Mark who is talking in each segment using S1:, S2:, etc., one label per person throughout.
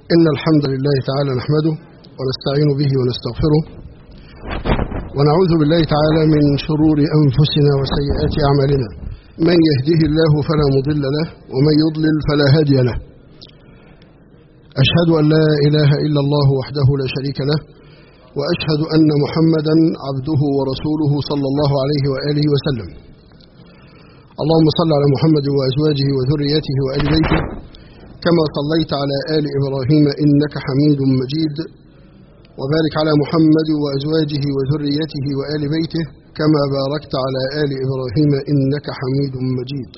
S1: إن الحمد لله تعالى نحمده ونستعين به ونستغفره ونعوذ بالله تعالى من شرور أنفسنا وسيئات أعمالنا من يهده الله فلا مضل له ومن يضلل فلا هادي له أشهد أن لا إله إلا الله وحده لا شريك له وأشهد أن محمدا عبده ورسوله صلى الله عليه وآله وسلم اللهم صل على محمد وأزواجه وذريته وآل بيته كما صليت على آل إبراهيم إنك حميد مجيد وبارك على محمد وأزواجه وذريته وآل بيته كما باركت على آل إبراهيم إنك حميد مجيد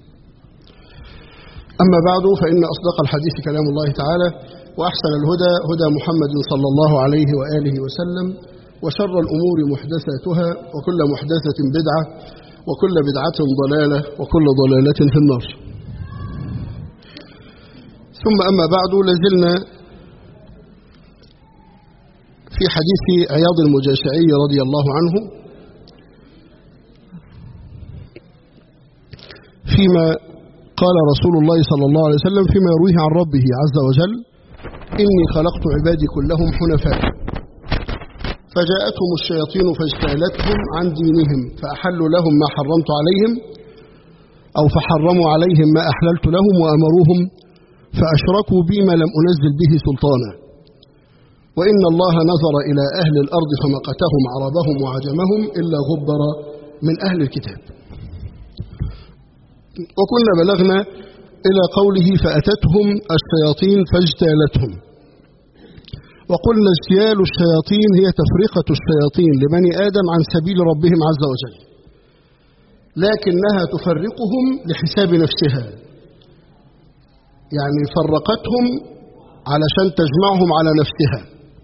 S1: أما بعد فإن أصدق الحديث كلام الله تعالى وأحسن الهدى هدى محمد صلى الله عليه وآله وسلم وشر الأمور محدثاتها وكل محدثة بدعة وكل بدعة ضلالة وكل ضلالة في النار ثم أما بعد لازلنا في حديث عياض المجاشعي رضي الله عنه فيما قال رسول الله صلى الله عليه وسلم فيما يرويه عن ربه عز وجل إني خلقت عبادي كلهم حنفاء فجاءتهم الشياطين فاجتالتهم عن دينهم فأحلوا لهم ما حرمت عليهم أو فحرموا عليهم ما أحللت لهم وأمروهم فأشركوا بي ما لم أنزل به سلطانا وإن الله نظر إلى أهل الأرض فمقتهم عربهم وعجمهم إلا غبر من أهل الكتاب وكنا بلغنا إلى قوله فأتتهم الشياطين فاجتالتهم وقلنا اجتيال الشياطين هي تفرقة الشياطين لبني آدم عن سبيل ربهم عز وجل لكنها تفرقهم لحساب نفسها يعني فرقتهم علشان تجمعهم على نفسها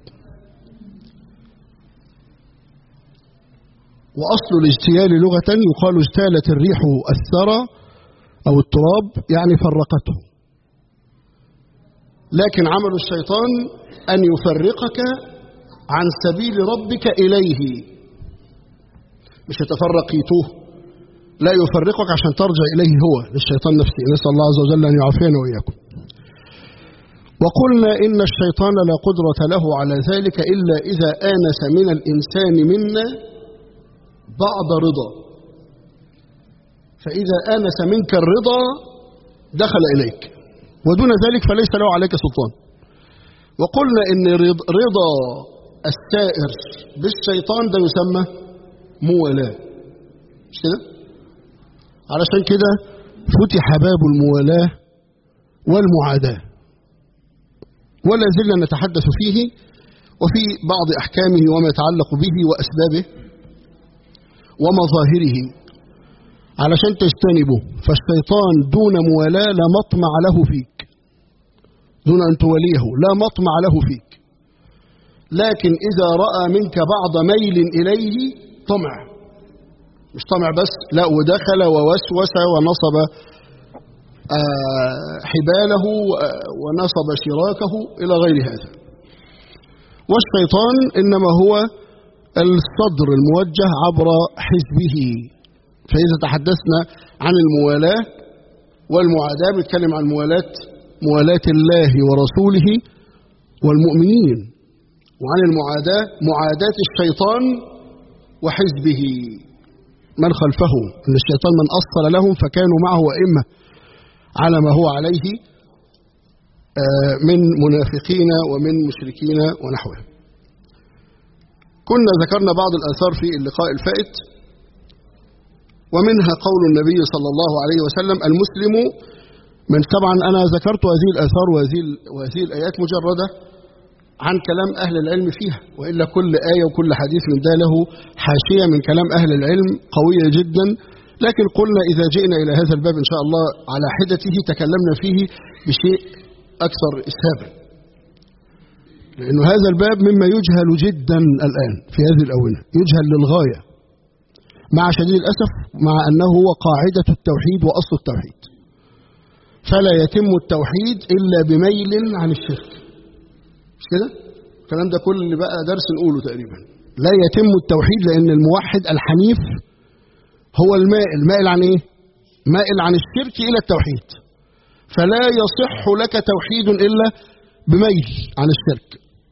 S1: وأصل الاجتيال لغة يقال اجتالت الريح الثرى أو التراب يعني فرقته لكن عمل الشيطان أن يفرقك عن سبيل ربك إليه مش يتفرق يتوه لا يفرقك عشان ترجع إليه هو للشيطان نفسه نسأل الله عز وجل أن يعافينا وإياكم وقلنا إن الشيطان لا قدرة له على ذلك إلا إذا آنس من الإنسان منا بعض رضا فإذا آنس منك الرضا دخل إليك ودون ذلك فليس له عليك سلطان وقلنا إن رضا السائر بالشيطان ده يسمى موالاة مش كده؟ علشان كده فتح باب الموالاة والمعاداة ولا زلنا نتحدث فيه وفي بعض أحكامه وما يتعلق به وأسبابه ومظاهره علشان تجتنبه فالشيطان دون موالاة لا مطمع له فيك دون أن توليه لا مطمع له فيك لكن إذا رأى منك بعض ميل إليه طمع مش طمع بس لا ودخل ووسوس ونصب حباله ونصب شراكه إلى غير هذا والشيطان إنما هو الصدر الموجه عبر حزبه فإذا تحدثنا عن الموالاة والمعاداة بنتكلم عن موالاة موالاة الله ورسوله والمؤمنين وعن المعاداة معاداة الشيطان وحزبه من خلفه ان الشيطان من اصل لهم فكانوا معه ائمه على ما هو عليه من منافقين ومن مشركين ونحوه كنا ذكرنا بعض الاثار في اللقاء الفائت ومنها قول النبي صلى الله عليه وسلم المسلم من طبعا انا ذكرت هذه الاثار وهذه وهذه الايات مجرده عن كلام أهل العلم فيها وإلا كل آية وكل حديث من ده له حاشية من كلام أهل العلم قوية جدا لكن قلنا إذا جئنا إلى هذا الباب إن شاء الله على حدته تكلمنا فيه بشيء أكثر إسهابا لأن هذا الباب مما يجهل جدا الآن في هذه الأونة يجهل للغاية مع شديد الأسف مع أنه هو قاعدة التوحيد وأصل التوحيد فلا يتم التوحيد إلا بميل عن الشرك مش كده؟ الكلام ده كل اللي بقى درس نقوله تقريبا لا يتم التوحيد لأن الموحد الحنيف هو المائل مائل عن إيه؟ مائل عن الشرك إلى التوحيد فلا يصح لك توحيد إلا بميل عن الشرك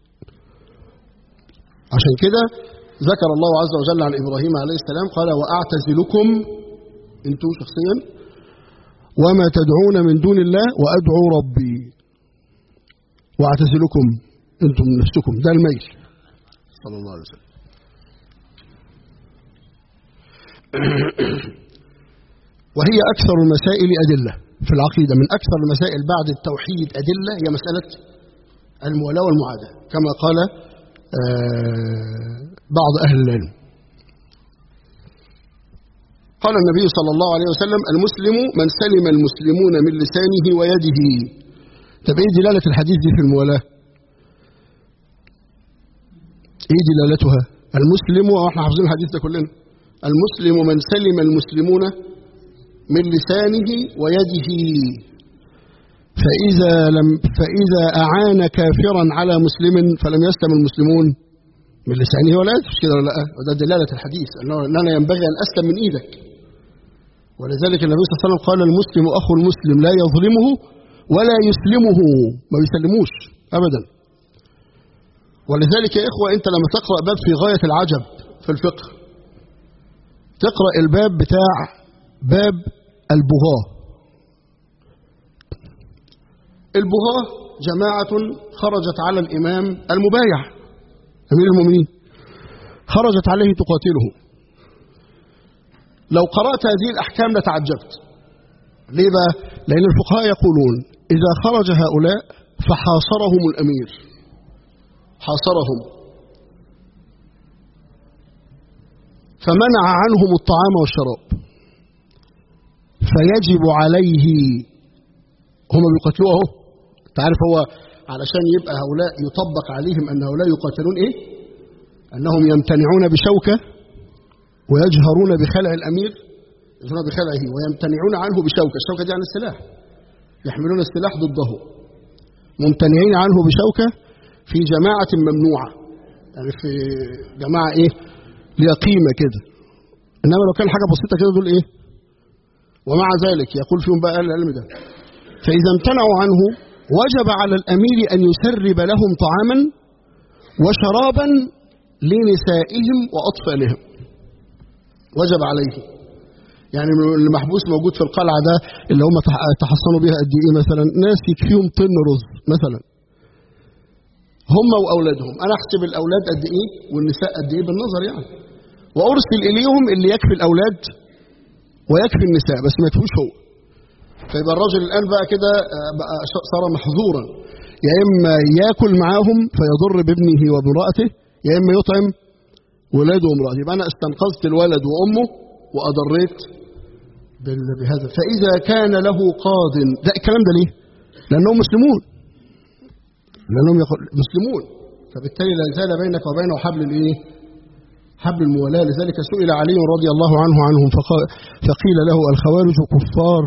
S1: عشان كده ذكر الله عز وجل عن إبراهيم عليه السلام قال وأعتزلكم أنتم شخصيا وما تدعون من دون الله وأدعو ربي وأعتزلكم أنتم من نفسكم ده الميل صلى الله عليه وسلم وهي أكثر المسائل أدلة في العقيدة من أكثر المسائل بعد التوحيد أدلة هي مسألة المولاة والمعاداة كما قال بعض أهل العلم قال النبي صلى الله عليه وسلم المسلم من سلم المسلمون من لسانه ويده طب ايه دلالة الحديث دي في الموالاة ايه دلالتها المسلم واحنا حافظين الحديث ده كلنا المسلم من سلم المسلمون من لسانه ويده فإذا لم فإذا أعان كافرا على مسلم فلم يسلم المسلمون من لسانه ولا يده كده ولا لا وده دلالة الحديث أنه أننا ينبغي أن أسلم من إيدك ولذلك النبي صلى الله عليه وسلم قال المسلم أخو المسلم لا يظلمه ولا يسلمه ما بيسلموش أبدا ولذلك يا إخوة أنت لما تقرأ باب في غاية العجب في الفقه تقرأ الباب بتاع باب البغاة البغاة جماعة خرجت على الإمام المبايع أمير المؤمنين خرجت عليه تقاتله لو قرأت هذه الأحكام لتعجبت ليه بقى؟ لأن الفقهاء يقولون إذا خرج هؤلاء فحاصرهم الأمير حاصرهم فمنع عنهم الطعام والشراب فيجب عليه هم بيقاتلوه اهو انت عارف هو علشان يبقى هؤلاء يطبق عليهم ان هؤلاء يقاتلون ايه انهم يمتنعون بشوكه ويجهرون بخلع الامير يجهرون بخلعه ويمتنعون عنه بشوكه الشوكه دي عن السلاح يحملون السلاح ضده ممتنعين عنه بشوكه في جماعه ممنوعه يعني في جماعه ايه ليها قيمه كده انما لو كان حاجه بسيطه كده دول ايه ومع ذلك يقول فيهم بقى العلم ده فإذا امتنعوا عنه وجب على الأمير أن يسرب لهم طعاما وشرابا لنسائهم وأطفالهم وجب عليه يعني المحبوس موجود في القلعة ده اللي هم تحصنوا بها قد إيه مثلا ناس يكفيهم طن رز مثلا هم وأولادهم أنا أحسب الأولاد قد إيه والنساء قد إيه بالنظر يعني وأرسل إليهم اللي يكفي الأولاد ويكفي النساء بس ما يكفوش هو فيبقى الرجل الآن بقى كده بقى صار محظورا يا إما ياكل معاهم فيضر بابنه وبامرأته يا إما يطعم ولاده وامرأته يبقى أنا استنقذت الولد وأمه وأضريت بهذا فإذا كان له قاض ده الكلام ده ليه؟ لأنهم مسلمون لأنهم مسلمون فبالتالي لا زال بينك وبينه حبل الإيه؟ حبل الموالاة لذلك سئل علي رضي الله عنه عنهم فقيل له الخوارج كفار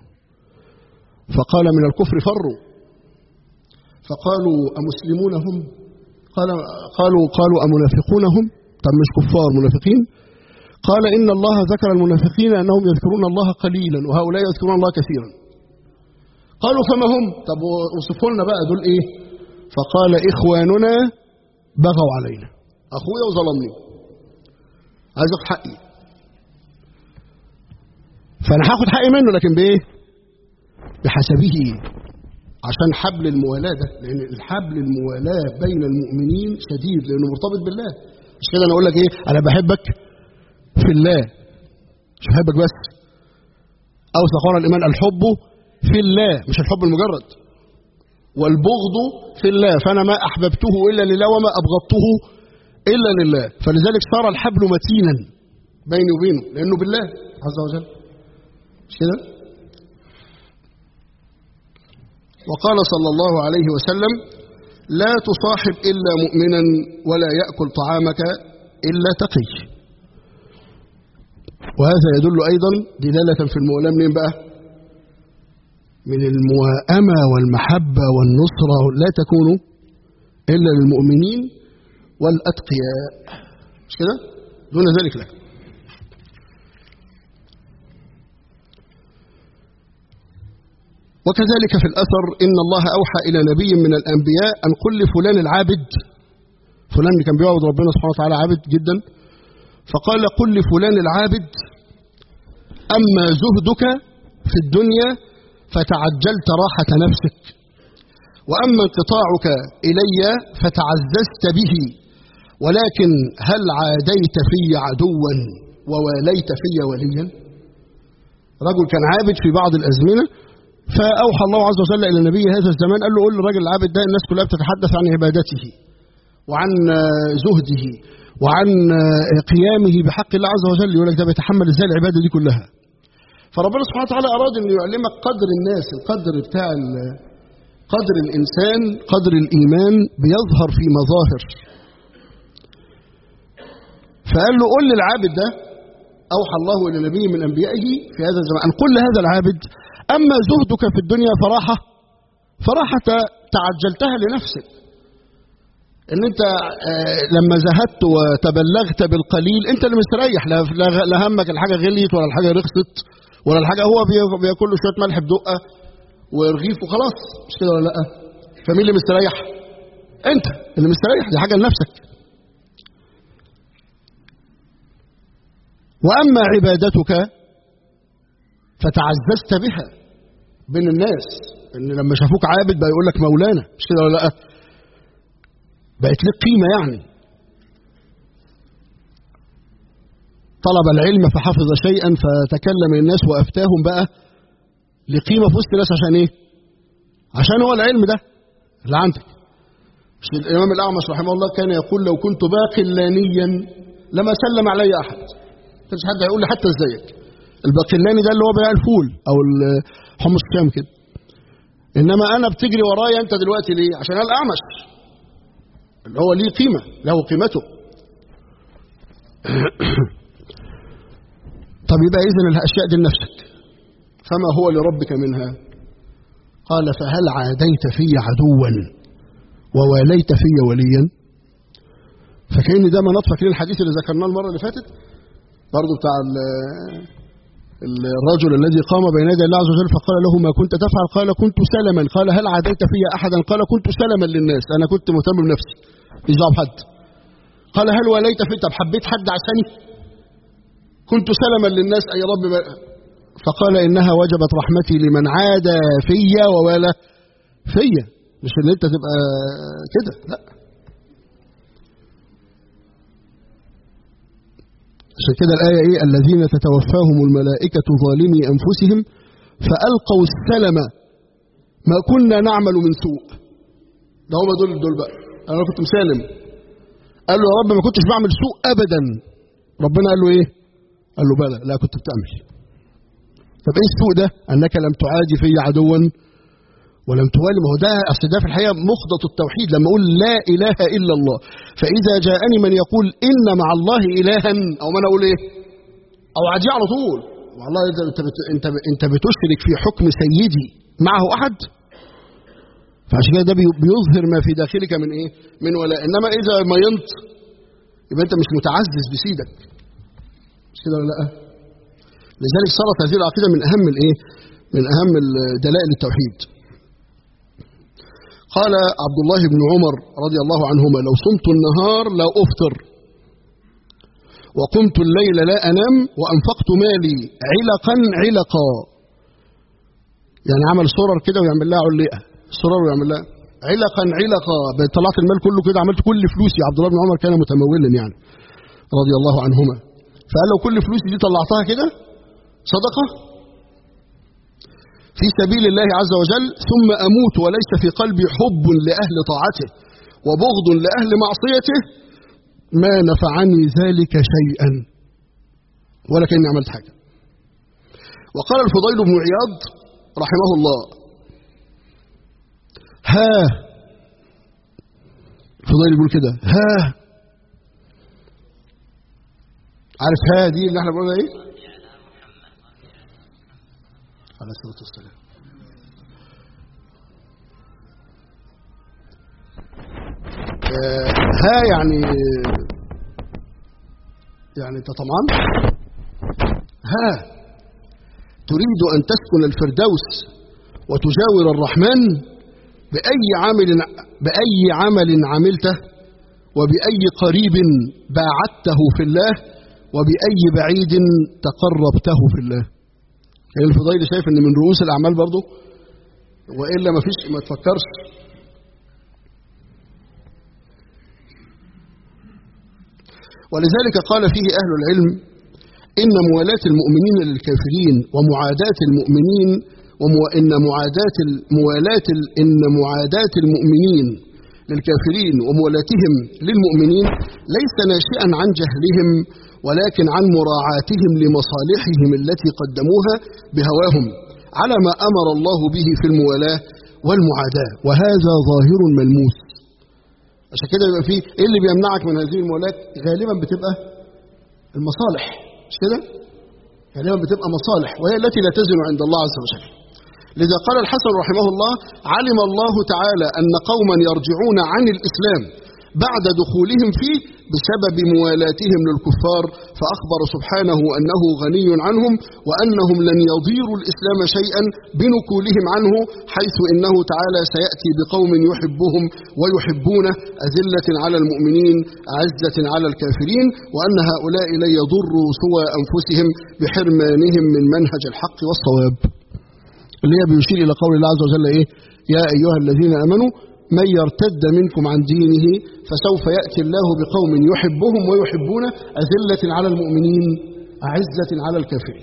S1: فقال من الكفر فروا فقالوا أمسلمون هم قال قالوا قالوا أمنافقون هم طب مش كفار منافقين قال إن الله ذكر المنافقين أنهم يذكرون الله قليلا وهؤلاء يذكرون الله كثيرا قالوا فما هم طب وصفوا لنا بقى دول إيه فقال إخواننا بغوا علينا أخويا وظلمني عايز اخد حقي فانا هاخد حقي منه لكن بايه بحسبه عشان حبل الموالاه ده لان الحبل الموالاه بين المؤمنين شديد لانه مرتبط بالله مش كده انا اقول لك ايه انا بحبك في الله مش بحبك بس اوثق قول الايمان الحب في الله مش الحب المجرد والبغض في الله فانا ما احببته الا لله وما ابغضته إلا لله فلذلك صار الحبل متينا بيني وبينه لأنه بالله عز وجل مش كده وقال صلى الله عليه وسلم لا تصاحب إلا مؤمنا ولا يأكل طعامك إلا تقي وهذا يدل أيضا دلالة في المولى منين بقى من المواءمة والمحبة والنصرة لا تكون إلا للمؤمنين والأتقياء مش كده دون ذلك لا وكذلك في الأثر إن الله أوحى إلى نبي من الأنبياء أن قل لفلان العابد فلان اللي كان بيعبد ربنا سبحانه وتعالى عابد جدا فقال قل لفلان العابد أما زهدك في الدنيا فتعجلت راحة نفسك وأما انقطاعك إلي فتعززت به ولكن هل عاديت في عدوا وواليت في وليا رجل كان عابد في بعض الأزمنة فأوحى الله عز وجل إلى النبي هذا الزمان قال له قول للراجل العابد ده الناس كلها بتتحدث عن عبادته وعن زهده وعن قيامه بحق الله عز وجل يقول لك ده بيتحمل ازاي العباده دي كلها فربنا سبحانه وتعالى اراد انه يعلمك قدر الناس القدر بتاع قدر الانسان قدر الايمان بيظهر في مظاهر فقال له قل للعابد ده اوحى الله الى نبي من انبيائه في هذا الزمان ان قل لهذا العابد اما زهدك في الدنيا فراحه فراحه تعجلتها لنفسك ان انت لما زهدت وتبلغت بالقليل انت اللي مستريح لا همك الحاجه غليت ولا الحاجه رخصت ولا الحاجه هو بياكل له شويه ملح بدقه ورغيف وخلاص مش كده ولا لا فمين اللي مستريح انت اللي مستريح دي حاجه لنفسك واما عبادتك فتعززت بها بين الناس ان لما شافوك عابد بقى يقول لك مولانا مش كده ولا لا بقت لك قيمة يعني طلب العلم فحفظ شيئا فتكلم الناس وأفتاهم بقى لقيمة في وسط الناس عشان إيه؟ عشان هو العلم ده اللي عندك مش الإمام الأعمش رحمه الله كان يقول لو كنت باقلانيا لما سلم علي أحد مفيش حد هيقول لي حتى ازيك الباقلاني ده اللي هو بيع الفول أو الحمص الشام كده إنما أنا بتجري ورايا أنت دلوقتي ليه؟ عشان أنا الأعمش اللي هو ليه قيمة له قيمته طب يبقى إذن الأشياء دي لنفسك فما هو لربك منها قال فهل عاديت في عدوا وواليت في وليا فكأن ده مناط فاكرين الحديث اللي ذكرناه المرة اللي فاتت برضه بتاع الرجل الذي قام بين يدي الله عز وجل فقال له ما كنت تفعل قال كنت سلما قال هل عاديت في احدا قال كنت سلما للناس انا كنت مهتم بنفسي مش دعوه بحد قال هل وليت في طب حبيت حد عشاني كنت سلما للناس اي رب فقال انها وجبت رحمتي لمن عاد فيا ووالى فيا مش ان انت تبقى كده لا عشان كده الآية إيه الذين تتوفاهم الملائكة ظالمي أنفسهم فألقوا السلم ما كنا نعمل من سوء ده هم دول دول بقى أنا كنت مسالم قال له يا رب ما كنتش بعمل سوء أبدا ربنا قال له إيه قال له بلى لا كنت بتعمل طب إيه السوء ده أنك لم تعادي في عدوا ولم توالي ما هو ده اصل ده في الحقيقه مخضط التوحيد لما اقول لا اله الا الله فاذا جاءني من يقول ان مع الله الها او ما انا اقول ايه؟ او عادي على طول والله انت انت انت انت بتشرك في حكم سيدي معه احد فعشان كده ده بيظهر ما في داخلك من ايه؟ من ولاء انما اذا ما ينط يبقى انت مش متعزز بسيدك مش كده ولا لا؟ لذلك صارت هذه العقيده من اهم الايه؟ من اهم دلائل التوحيد. قال عبد الله بن عمر رضي الله عنهما لو صمت النهار لا أفطر وقمت الليل لا أنام وأنفقت مالي علقا علقا يعني عمل صورر كده ويعمل لها علقة صورر ويعمل لها علقا علقا طلعت المال كله كده عملت كل فلوسي عبد الله بن عمر كان متمولا يعني رضي الله عنهما فقال لو كل فلوسي دي طلعتها كده صدقة في سبيل الله عز وجل ثم أموت وليس في قلبي حب لأهل طاعته وبغض لأهل معصيته ما نفعني ذلك شيئا ولا كأني عملت حاجة وقال الفضيل بن عياض رحمه الله ها الفضيل يقول كده ها عارف ها دي اللي احنا بنقولها ايه عليه الصلاة والسلام آه ها يعني يعني انت طمعان ها تريد ان تسكن الفردوس وتجاور الرحمن بأي عمل بأي عمل عملته وبأي قريب باعدته في الله وبأي بعيد تقربته في الله يعني الفضيل شايف ان من رؤوس الاعمال برضه والا ما فيش ما تفكرش ولذلك قال فيه اهل العلم ان موالاه المؤمنين للكافرين ومعاداه المؤمنين وان معاداه موالاه ان معاداه المؤمنين للكافرين وموالاتهم للمؤمنين ليس ناشئا عن جهلهم ولكن عن مراعاتهم لمصالحهم التي قدموها بهواهم على ما امر الله به في الموالاه والمعاداه وهذا ظاهر ملموس عشان كده يبقى فيه ايه اللي بيمنعك من هذه الموالاه غالبا بتبقى المصالح مش كده غالبا بتبقى مصالح وهي التي لا تزن عند الله عز وجل لذا قال الحسن رحمه الله علم الله تعالى ان قوما يرجعون عن الاسلام بعد دخولهم فيه بسبب موالاتهم للكفار فأخبر سبحانه أنه غني عنهم وأنهم لن يضيروا الإسلام شيئا بنكولهم عنه حيث إنه تعالى سيأتي بقوم يحبهم ويحبونه أذلة على المؤمنين أعزة على الكافرين وأن هؤلاء لن يضروا سوى أنفسهم بحرمانهم من منهج الحق والصواب اللي هي بيشير إلى قول الله عز وجل إيه يا أيها الذين آمنوا من يرتد منكم عن دينه فسوف يأتي الله بقوم يحبهم ويحبونه أذلة على المؤمنين أعزة على الكافرين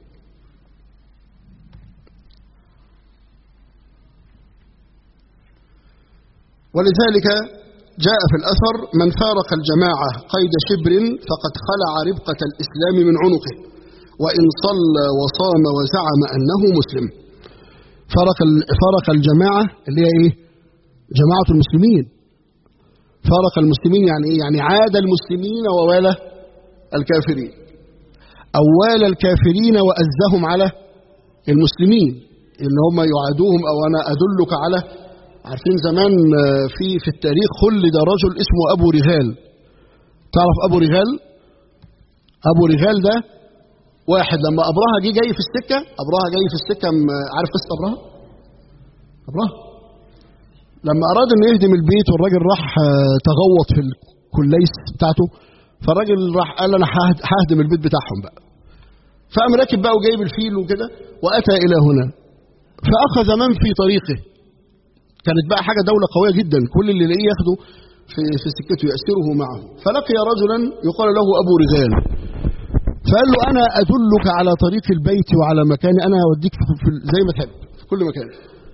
S1: ولذلك جاء في الأثر من فارق الجماعة قيد شبر فقد خلع ربقة الإسلام من عنقه وإن صلى وصام وزعم أنه مسلم فرق فرق الجماعة اللي هي إيه؟ جماعة المسلمين فارق المسلمين يعني ايه؟ يعني عاد المسلمين ووالى الكافرين أو والى الكافرين وأزهم على المسلمين إن هم يعادوهم أو أنا أدلك على عارفين زمان في في التاريخ خلد رجل اسمه أبو رغال تعرف أبو رغال أبو رغال ده واحد لما أبرهة جه جاي في السكة أبرهة جاي في السكة عارف قصة أبرهة؟ أبرهة لما أراد أن يهدم البيت والراجل راح تغوط في الكليس بتاعته فالراجل راح قال أنا ههدم البيت بتاعهم بقى فقام راكب بقى وجايب الفيل وكده وأتى إلى هنا فأخذ من في طريقه كانت بقى حاجة دولة قوية جدا كل اللي يلاقيه ياخده في في سكته يأسره معه فلقي رجلا يقال له أبو رغال فقال له أنا أدلك على طريق البيت وعلى مكاني أنا أوديك في زي ما تحب في كل مكان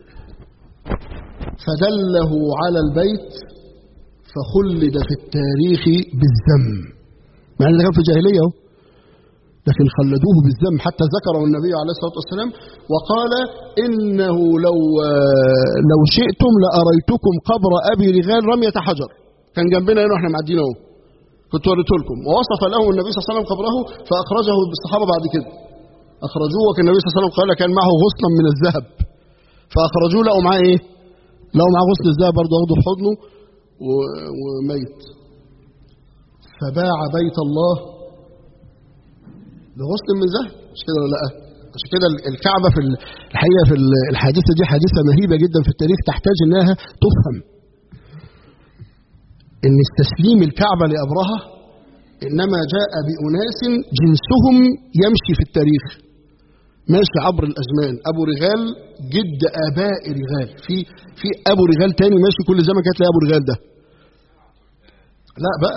S1: فدله على البيت فخلد في التاريخ بالذم مع ان ده كان في الجاهليه اهو لكن خلدوه بالذم حتى ذكره النبي عليه الصلاه والسلام وقال انه لو لو شئتم لاريتكم قبر ابي رغال رميه حجر كان جنبنا هنا واحنا معديين اهو كنت وريته لكم ووصف له النبي صلى الله عليه وسلم قبره فاخرجه بالصحابه بعد كده اخرجوه وكان النبي صلى الله عليه وسلم قال كان معه غصنا من الذهب فاخرجوه لقوا معاه ايه؟ لو معاه غسل الذهب برضه واخده في حضنه وميت فباع بيت الله بغسل من ذهب مش كده ولا لا؟ عشان كده الكعبه في الحقيقه في الحادثه دي حادثه مهيبه جدا في التاريخ تحتاج انها تفهم. ان استسليم الكعبه لابرهه انما جاء باناس جنسهم يمشي في التاريخ. ماشي عبر الازمان ابو رغال جد اباء رغال في في ابو رغال تاني ماشي كل زمن كانت ابو رغال ده لا بقى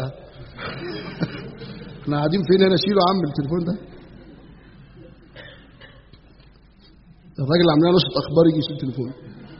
S1: احنا قاعدين فين هنا شيلوا عم التليفون ده الراجل اللي عاملين نشره اخبار يجي يشيل التليفون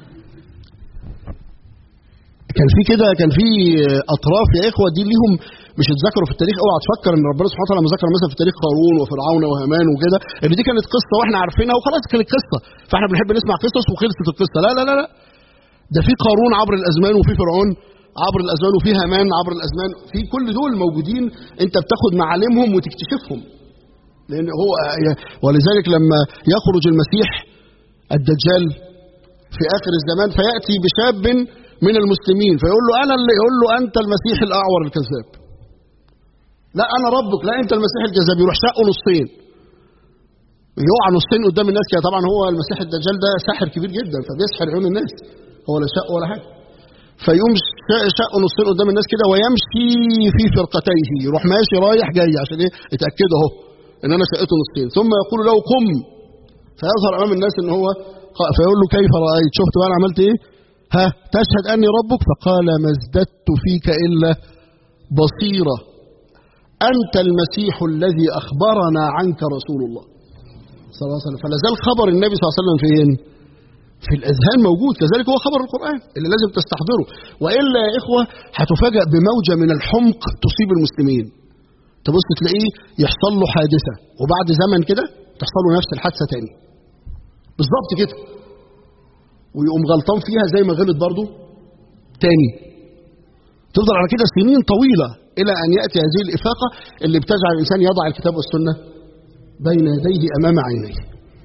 S1: كان في كده كان في اطراف يا اخوه دي ليهم مش اتذكروا في التاريخ اوعى تفكر ان ربنا سبحانه وتعالى لما ذكر مثلا في التاريخ قارون وفرعون وهامان وكده ان دي كانت قصه واحنا عارفينها وخلاص كانت قصه فاحنا بنحب نسمع قصص وخلصت القصه لا لا لا لا ده في قارون عبر الازمان وفي فرعون عبر الازمان وفي هامان عبر الازمان في كل دول موجودين انت بتاخد معالمهم وتكتشفهم لان هو ولذلك لما يخرج المسيح الدجال في اخر الزمان فياتي بشاب من المسلمين فيقول له انا اللي يقول له انت المسيح الاعور الكذاب لا انا ربك لا انت المسيح الكذاب يروح شقه نصين يقع نصين قدام الناس كده طبعا هو المسيح الدجال ده ساحر كبير جدا فبيسحر عيون الناس هو لا شق ولا حاجه فيقوم شق نصين قدام الناس كده ويمشي في فرقتيه يروح ماشي رايح جاي عشان ايه اتاكد اهو ان انا شقته نصين ثم يقول له قم فيظهر امام الناس ان هو فيقول له كيف رايت شفت بقى انا عملت ايه ها تشهد اني ربك فقال ما ازددت فيك الا بصيره انت المسيح الذي اخبرنا عنك رسول الله صلى الله عليه وسلم فلا زال خبر النبي صلى الله عليه وسلم فين في الاذهان موجود كذلك هو خبر القران اللي لازم تستحضره والا يا اخوه هتفاجأ بموجه من الحمق تصيب المسلمين تبص تلاقيه يحصل له حادثه وبعد زمن كده تحصل له نفس الحادثه تاني بالظبط كده ويقوم غلطان فيها زي ما غلط برضه تاني تفضل على كده سنين طويله الى ان ياتي هذه الافاقه اللي بتجعل الانسان يضع الكتاب والسنه بين يديه امام عينيه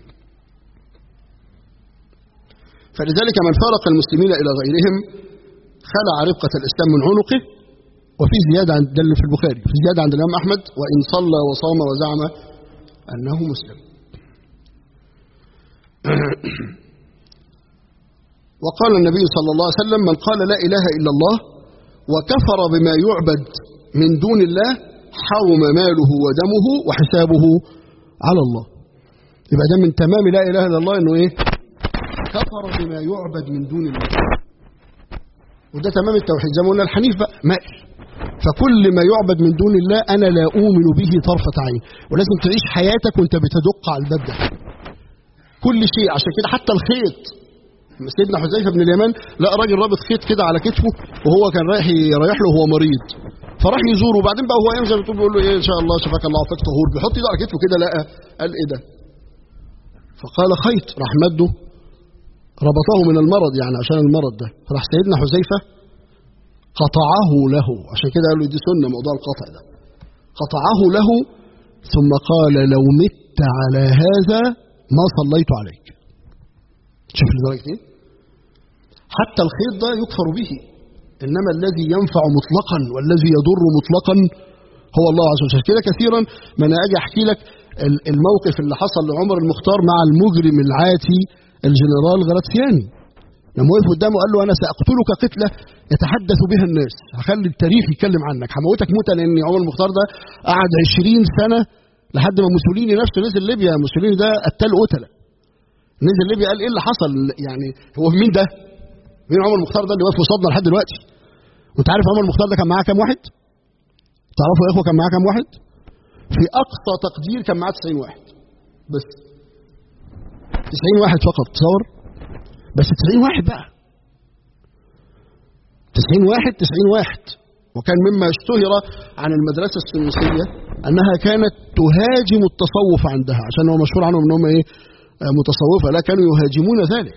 S1: فلذلك من فارق المسلمين الى غيرهم خلع رقه الاسلام من عنقه وفي زياده عند دل في البخاري في زياده عند الامام احمد وان صلى وصام وزعم انه مسلم وقال النبي صلى الله عليه وسلم من قال لا اله الا الله وكفر بما يعبد من دون الله حرم ماله ودمه وحسابه على الله يبقى ده من تمام لا اله الا الله انه ايه كفر بما يعبد من دون الله وده تمام التوحيد زي ما قلنا الحنيف بقى مائل فكل ما يعبد من دون الله انا لا اؤمن به طرفه عين ولازم تعيش حياتك وانت بتدق على الباب ده كل شيء عشان كده حتى الخيط سيدنا حذيفه بن اليمان لقى راجل رابط خيط كده على كتفه وهو كان رايح رايح له وهو مريض فراح يزوره وبعدين بقى هو ينزل طول بيقول له ايه ان شاء الله شفاك الله وفاك طهور بيحط ايده على كتفه كده لقى قال ايه ده فقال خيط راح مده ربطه من المرض يعني عشان المرض ده راح سيدنا حذيفه قطعه له عشان كده قال له دي سنه موضوع القطع ده قطعه له ثم قال لو مت على هذا ما صليت عليك شوف لدرجه ايه حتى الخيط ده يكفر به انما الذي ينفع مطلقا والذي يضر مطلقا هو الله عز وجل كده كثيرا ما انا اجي احكي لك الموقف اللي حصل لعمر المختار مع المجرم العاتي الجنرال غراتسياني لما وقف قدامه قال له انا ساقتلك قتله يتحدث بها الناس هخلي التاريخ يتكلم عنك هموتك موتا لان عمر المختار ده قعد 20 سنه لحد ما موسوليني نفسه نزل ليبيا موسوليني ده قتال قتله نزل ليبيا قال ايه اللي حصل يعني هو مين ده؟ مين عمر المختار ده اللي واقف قصادنا لحد دلوقتي؟ وانت عارف عمر المختار ده كان معاه كام واحد؟ تعرفوا يا اخوه كان معاه كام واحد؟ في اقصى تقدير كان معاه 90 واحد بس 90 واحد فقط تصور بس 90 واحد بقى 90 واحد 90 واحد وكان مما اشتهر عن المدرسه السنوسيه انها كانت تهاجم التصوف عندها عشان هو مشهور عنهم ان هم ايه متصوفه لا كانوا يهاجمون ذلك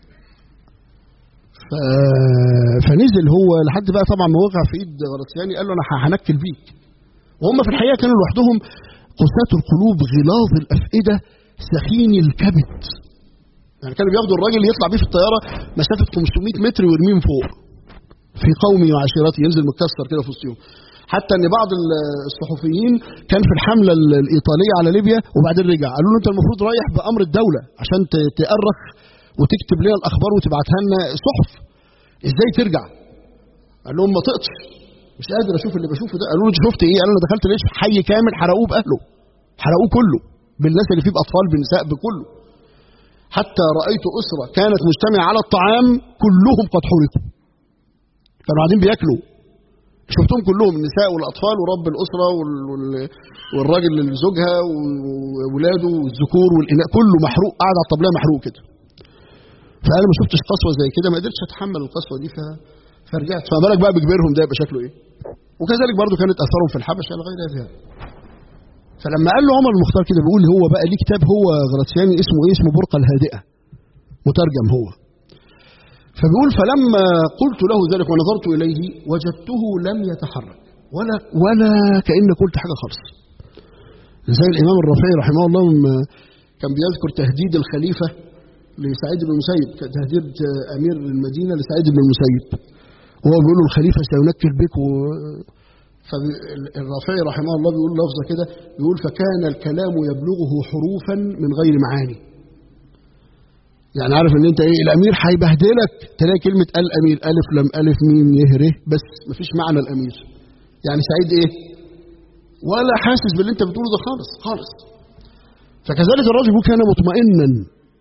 S1: ف... فنزل هو لحد بقى طبعا ما وقع في ايد غرسياني قال له انا هنكل بيك وهم في الحقيقه كانوا لوحدهم قساة القلوب غلاظ الافئده سخين الكبد يعني كانوا بياخدوا الراجل يطلع بيه في الطياره مسافه 500 متر ويرميه من فوق في قومي وعشيرتي ينزل متكسر كده في وسطهم حتى ان بعض الصحفيين كان في الحمله الايطاليه على ليبيا وبعدين رجع قالوا له انت المفروض رايح بامر الدوله عشان تأرخ وتكتب لنا الاخبار وتبعتها لنا صحف ازاي ترجع قال لهم ما طقتش مش قادر اشوف اللي بشوفه ده قالوا له انت شفت ايه قال انا دخلت ليش حي كامل حرقوه باهله حرقوه كله بالناس اللي فيه باطفال بنساء بكله حتى رايت اسره كانت مجتمعه على الطعام كلهم قد حرقوا كانوا قاعدين بياكلوا شفتهم كلهم النساء والاطفال ورب الاسره والراجل لزوجها وولاده والذكور والاناء كله محروق قاعد على الطبليه محروق كده فانا ما شفتش قسوه زي كده ما قدرتش اتحمل القسوه دي ف... فرجعت فما بالك بقى بكبرهم ده يبقى شكله ايه وكذلك برضو كانت اثارهم في الحبشه لغايه ذلك فلما قال له عمر المختار كده بيقول هو بقى ليه كتاب هو غراتسياني اسمه ايه اسمه برقه الهادئه مترجم هو فبيقول فلما قلت له ذلك ونظرت اليه وجدته لم يتحرك ولا ولا كان قلت حاجه خالص زي الامام الرافعي رحمه الله كان بيذكر تهديد الخليفه لسعيد بن المسيب تهديد امير المدينه لسعيد بن المسيب وهو بيقول له الخليفه سينكل بك و... فالرافعي رحمه الله بيقول لفظة كده بيقول فكان الكلام يبلغه حروفا من غير معاني يعني عارف ان انت ايه الامير هيبهدلك تلاقي كلمة الامير الف لم الف ميم يه ره بس مفيش معنى الامير يعني سعيد ايه ولا حاسس باللي انت بتقوله ده خالص خالص فكذلك الرجل كان مطمئنا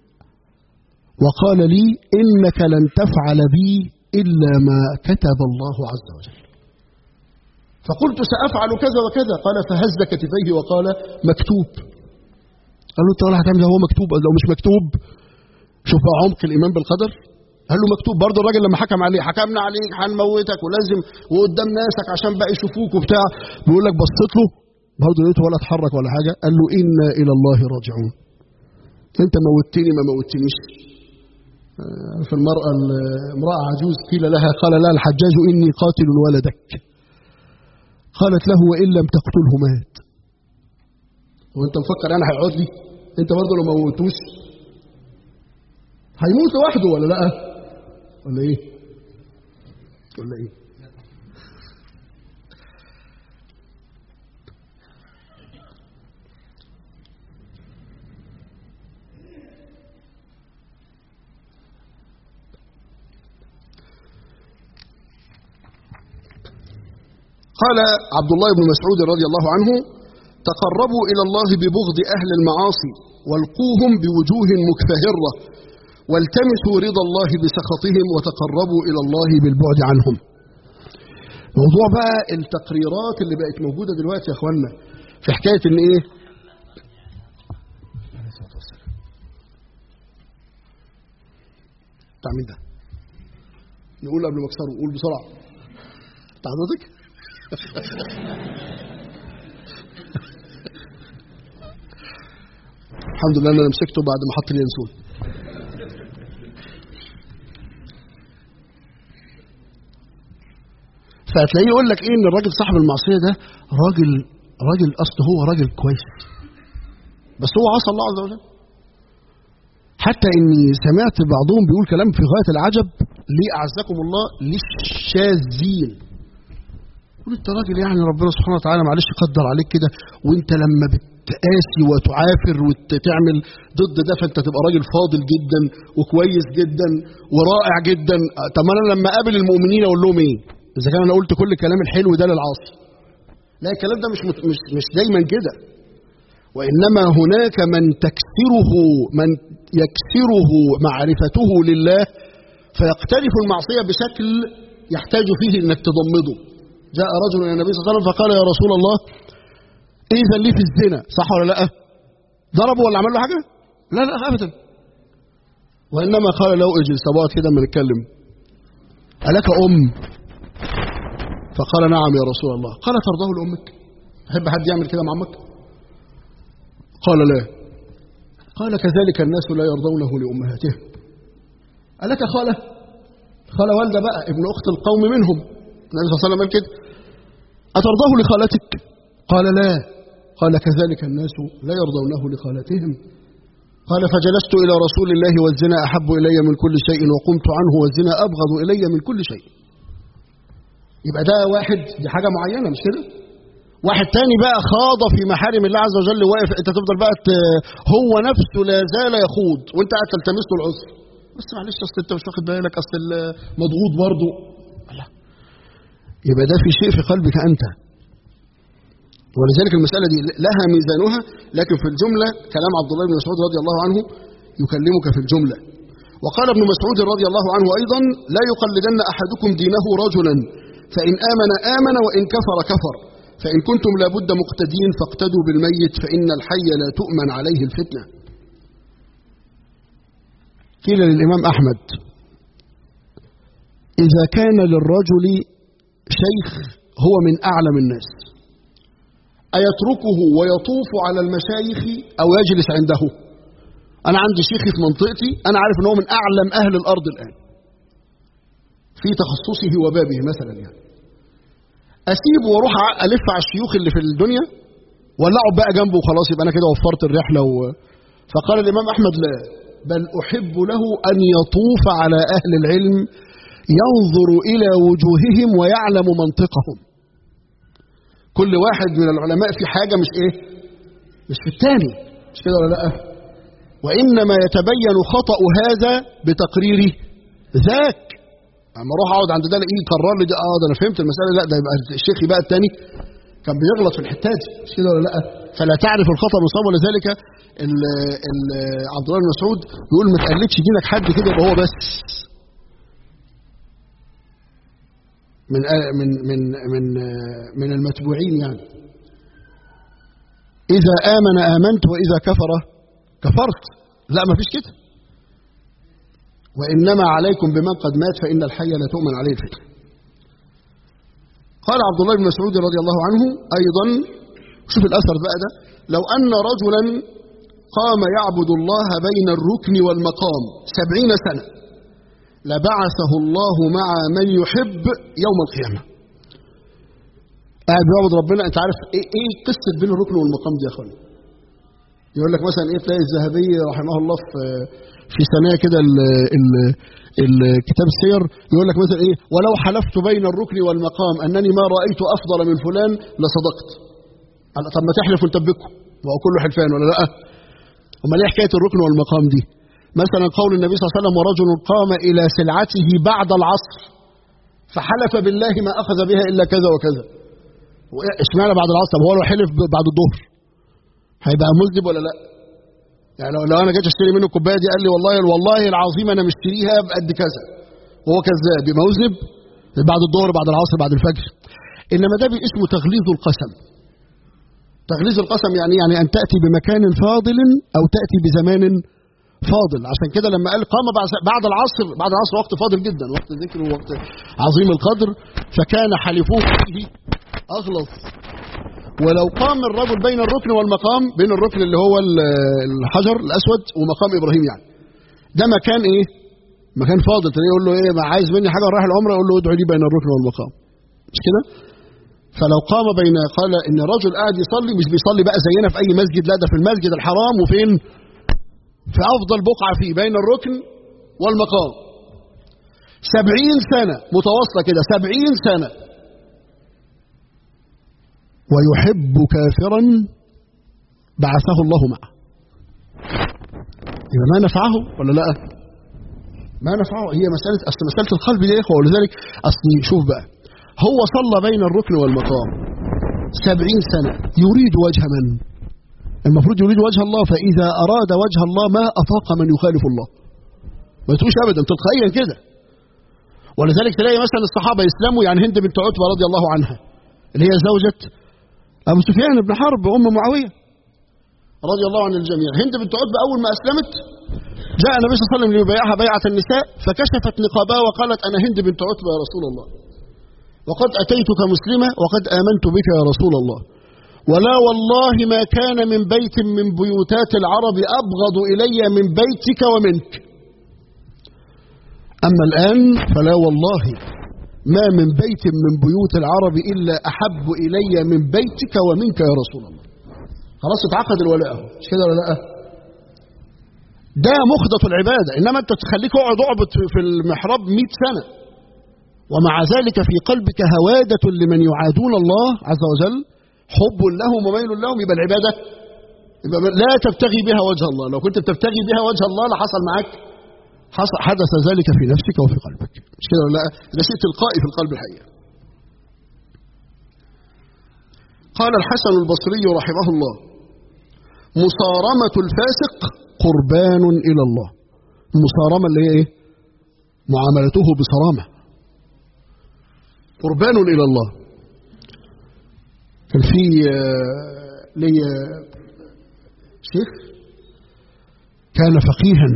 S1: وقال لي انك لن تفعل بي الا ما كتب الله عز وجل فقلت سافعل كذا وكذا قال فهز كتفيه وقال مكتوب قال له انت ولا هتعمل هو مكتوب قال له مش مكتوب شوف بقى عمق الايمان بالقدر قال له مكتوب برضه الراجل لما حكم عليه حكمنا عليك هنموتك ولازم وقدام ناسك عشان بقى يشوفوك وبتاع بيقول لك بصيت له برضه لقيته ولا اتحرك ولا حاجه قال له انا الى الله راجعون انت موتني ما موتنيش في المرأة امرأة عجوز قيل لها قال لها الحجاج إني قاتل ولدك قالت له وإن لم تقتله مات وانت مفكر انا هيقعد لي انت برضه لو ما موتوش هيموت لوحده ولا لا ولا ايه ولا ايه قال عبد الله بن مسعود رضي الله عنه تقربوا إلى الله ببغض أهل المعاصي والقوهم بوجوه مكفهرة والتمسوا رضا الله بسخطهم وتقربوا إلى الله بالبعد عنهم موضوع بقى التقريرات اللي بقت موجودة دلوقتي يا أخوانا في حكاية إن إيه بتاع مين ده نقول قبل ما اكسره قول بسرعة بتاع حضرتك الحمد لله انا مسكته بعد ما حط لي ينسون فهتلاقيه يقول لك ايه ان الراجل صاحب المعصيه ده راجل راجل اصله هو راجل كويس بس هو عصى الله عز وجل حتى اني سمعت بعضهم بيقول كلام في غايه العجب ليه اعزكم الله للشاذين يقول انت راجل يعني ربنا سبحانه وتعالى معلش قدر عليك كده وانت لما بتقاسي وتعافر وتعمل ضد ده فانت تبقى راجل فاضل جدا وكويس جدا ورائع جدا طب انا لما اقابل المؤمنين اقول لهم ايه؟ اذا كان انا قلت كل الكلام الحلو ده للعاصي. لا الكلام ده مش مش مش دايما كده. وانما هناك من تكسره من يكسره معرفته لله فيقترف المعصيه بشكل يحتاج فيه انك تضمده. جاء رجل الى النبي صلى الله عليه وسلم فقال يا رسول الله اذا لي في الزنا صح ولا لا؟ ضربه ولا عمل له حاجه؟ لا لا ابدا. وانما قال له اجلس ابوات كده اما نتكلم. الك ام؟ فقال نعم يا رسول الله قال ترضاه لامك؟ تحب حد يعمل كده مع امك؟ قال لا. قال كذلك الناس لا يرضونه لامهاتهم. الك خاله؟ خاله والده بقى ابن اخت القوم منهم. النبي صلى الله عليه وسلم قال كده أترضاه لخالتك قال لا قال كذلك الناس لا يرضونه لخالتهم قال فجلست إلى رسول الله والزنا أحب إلي من كل شيء وقمت عنه والزنا أبغض إلي من كل شيء يبقى ده واحد دي حاجة معينة مش كده واحد تاني بقى خاض في محارم الله عز وجل واقف انت تفضل بقى هو نفسه لا زال يخوض وانت قاعد تلتمس له العذر بس معلش اصل انت مش واخد بالك اصل مضغوط برضه الله يبقى ده في شيء في قلبك أنت ولذلك المسألة دي لها ميزانها لكن في الجملة كلام عبد الله بن مسعود رضي الله عنه يكلمك في الجملة وقال ابن مسعود رضي الله عنه أيضا لا يقلدن أحدكم دينه رجلا فإن آمن آمن وإن كفر كفر فإن كنتم لابد مقتدين فاقتدوا بالميت فإن الحي لا تؤمن عليه الفتنة قيل للإمام أحمد إذا كان للرجل شيخ هو من أعلم الناس أيتركه ويطوف على المشايخ أو يجلس عنده أنا عندي شيخي في منطقتي أنا عارف أنه من أعلم أهل الأرض الآن في تخصصه وبابه مثلا يعني أسيبه وأروح ألف على الشيوخ اللي في الدنيا ولا أقعد بقى جنبه وخلاص يبقى أنا كده وفرت الرحلة و... فقال الإمام أحمد لا بل أحب له أن يطوف على أهل العلم ينظر إلى وجوههم ويعلم منطقهم كل واحد من العلماء في حاجة مش إيه مش في الثاني مش كده ولا لأ وإنما يتبين خطأ هذا بتقرير ذاك اما اروح اقعد عند ده الاقيه يقرر لي ده اه ده انا فهمت المساله لا ده يبقى الشيخ بقى الثاني كان بيغلط في الحته دي مش كده ولا لا فلا تعرف الخطا المصاب ولذلك ال ال عبد الله بن مسعود بيقول ما تقلدش دينك حد كده يبقى هو بس من من من من من المتبوعين يعني اذا امن امنت واذا كفر كفرت لا ما فيش كده وإنما عليكم بمن قد مات فإن الحي لا تؤمن عليه الفتنة قال عبد الله بن مسعود رضي الله عنه أيضا شوف الأثر بقى ده لو أن رجلا قام يعبد الله بين الركن والمقام سبعين سنة لبعثه الله مع من يحب يوم القيامة قاعد بيعبد ربنا انت عارف ايه, ايه قصة بين الركن والمقام دي يا اخواني يقول لك مثلا ايه تلاقي الذهبي رحمه الله في في ثانيه كده الكتاب السير يقول لك مثلا ايه ولو حلفت بين الركن والمقام انني ما رايت افضل من فلان لصدقت طب ما تحلف وانت بكم وهو كله حلفان ولا لا امال ايه حكايه الركن والمقام دي مثلا قول النبي صلى الله عليه وسلم ورجل قام الى سلعته بعد العصر فحلف بالله ما اخذ بها الا كذا وكذا اشمعنى بعد العصر طب هو لو حلف بعد الظهر هيبقى مذنب ولا لا يعني لو, لو انا جيت اشتري منه الكوبايه دي قال لي والله والله العظيم انا مشتريها بقد كذا وهو كذاب يبقى مذنب بعد الظهر بعد العصر بعد الفجر انما ده اسمه تغليظ القسم تغليظ القسم يعني يعني ان تاتي بمكان فاضل او تاتي بزمان فاضل عشان كده لما قال قام بعد العصر بعد العصر وقت فاضل جدا وقت ذكر ووقت عظيم القدر فكان حلفوه فيه اغلظ ولو قام الرجل بين الركن والمقام بين الركن اللي هو الحجر الاسود ومقام ابراهيم يعني ده مكان ايه مكان فاضل تلاقيه يقول له ايه ما عايز مني حاجه رايح العمره يقول له ادعو لي بين الركن والمقام مش كده فلو قام بين قال ان رجل قاعد يصلي مش بيصلي بقى زينا في اي مسجد لا ده في المسجد الحرام وفين في افضل بقعه فيه بين الركن والمقام سبعين سنه متواصله كده سبعين سنه ويحب كافرا بعثه الله معه يبقى ما نفعه ولا لا ما نفعه هي مسألة أصل مسألة القلب دي يا إخوة ولذلك أصل شوف بقى هو صلى بين الركن والمقام سبعين سنة يريد وجه من المفروض يريد وجه الله فإذا أراد وجه الله ما أطاق من يخالف الله ما تقولش أبدا تلقائيا كده ولذلك تلاقي مثلا الصحابة يسلموا يعني هند بنت عتبة رضي الله عنها اللي هي زوجة أبو سفيان بن حرب أم معاوية رضي الله عن الجميع هند بنت عتبة أول ما أسلمت جاء النبي صلى الله عليه وسلم ليبايعها بيعة النساء فكشفت نقابها وقالت أنا هند بنت عتبة يا رسول الله وقد أتيتك مسلمة وقد آمنت بك يا رسول الله ولا والله ما كان من بيت من بيوتات العرب أبغض إلي من بيتك ومنك أما الآن فلا والله ما من بيت من بيوت العرب إلا أحب إلي من بيتك ومنك يا رسول الله خلاص اتعقد الولاء مش كده ولا لا ده مخضة العبادة إنما أنت تخليك اقعد اعبد في المحراب 100 سنة ومع ذلك في قلبك هوادة لمن يعادون الله عز وجل حب لهم وميل لهم يبقى العبادة يبقى لا تبتغي بها وجه الله لو كنت بتبتغي بها وجه الله لحصل معك حصل حدث ذلك في نفسك وفي قلبك مش كده ولا لا ده شيء تلقائي في القلب الحقيقة قال الحسن البصري رحمه الله مصارمة الفاسق قربان إلى الله المصارمة اللي هي إيه معاملته بصرامة قربان إلى الله كان في لي شيخ كان فقيها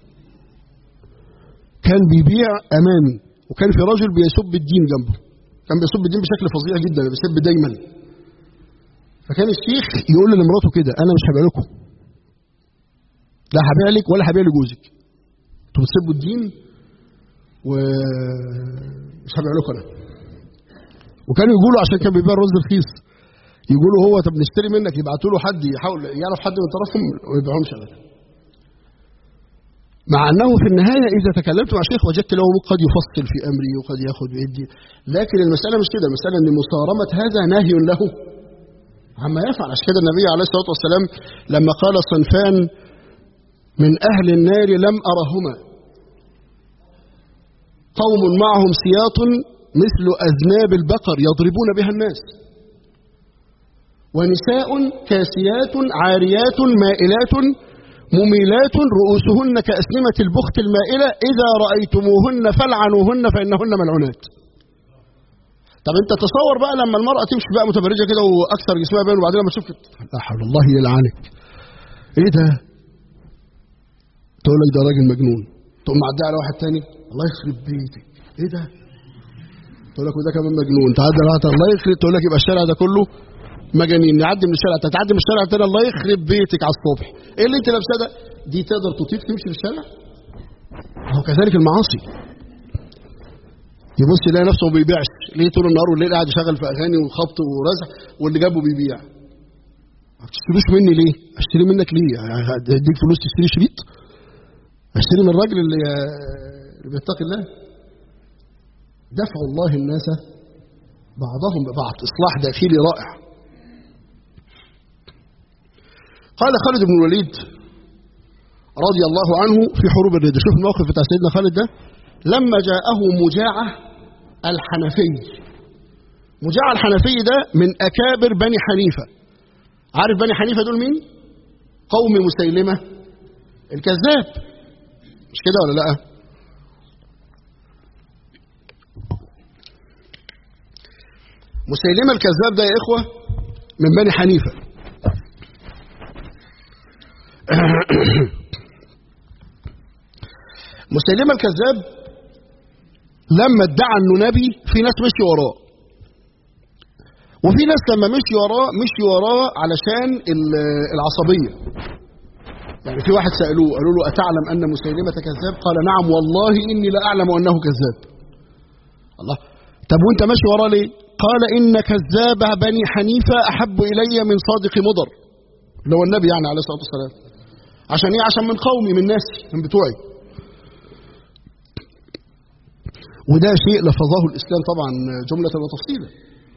S1: كان بيبيع أمامي وكان في رجل بيسب الدين جنبه كان بيسب الدين بشكل فظيع جدا بيسب دايما فكان الشيخ يقول لمراته كده أنا مش هبيع لكم لا هبيع لك ولا هبيع لجوزك انتوا بتسبوا الدين ومش هبيع لكم انا وكانوا يقولوا عشان كان بيبيع الرز رخيص يقولوا هو طب نشتري منك يبعتوا له حد يحاول يعرف حد من طرفهم وما يبيعهمش ابدا مع أنه في النهاية إذا تكلمت مع شيخ وجدت له قد يفصل في أمري وقد يأخذ بيدي لكن المسألة مش كده المسألة أن مصارمة هذا نهي له عما يفعل عشان كده النبي عليه الصلاة والسلام لما قال صنفان من أهل النار لم أرهما قوم معهم سياط مثل أذناب البقر يضربون بها الناس ونساء كاسيات عاريات مائلات مميلات رؤوسهن كأسنمة البخت المائلة إذا رأيتموهن فلعنوهن فإنهن ملعونات طب انت تصور بقى لما المرأة تمشي بقى متبرجة كده وأكثر جسمها باين وبعدين لما تشوف لا حول الله يلعنك ايه ده تقول لك ده راجل مجنون تقوم معدي على واحد تاني الله يخرب بيتك ايه ده تقول لك وده كمان مجنون تعدي على واحد الله يخرب تقول لك يبقى الشارع ده كله مجانين نعدي من الشارع تعدي من الشارع التاني الله يخرب بيتك على الصبح ايه اللي انت لابساه ده دي تقدر تطيق تمشي في الشارع هو كذلك المعاصي يبص يلاقي نفسه ما بيبيعش ليه طول النهار والليل قاعد يشغل في اغاني وخبط ورزع واللي جابه بيبيع ما بتشتريش مني ليه اشتري منك ليه اديك فلوس تشتري شريط اشتري من الراجل اللي اللي بيتقي الله دفع الله الناس بعضهم ببعض اصلاح داخلي رائع قال خالد بن الوليد رضي الله عنه في حروب الردة شوف الموقف بتاع سيدنا خالد ده لما جاءه مجاعة الحنفي مجاعة الحنفي ده من أكابر بني حنيفة عارف بني حنيفة دول مين؟ قوم مسيلمة الكذاب مش كده ولا لا مسيلمة الكذاب ده يا إخوة من بني حنيفة مسيلمة الكذاب لما ادعى انه نبي في ناس مشي وراه وفي ناس لما مشي وراه مشي وراه علشان العصبية يعني في واحد سألوه قالوا له أتعلم أن مسيلمة كذاب قال نعم والله إني لا أعلم أنه كذاب الله طب وانت ماشي وراه ليه قال إن كذاب بني حنيفة أحب إلي من صادق مضر اللي هو النبي يعني عليه الصلاة والسلام عشان ايه عشان من قومي من ناسي من بتوعي وده شيء لفظه الإسلام طبعا جملة وتفصيلا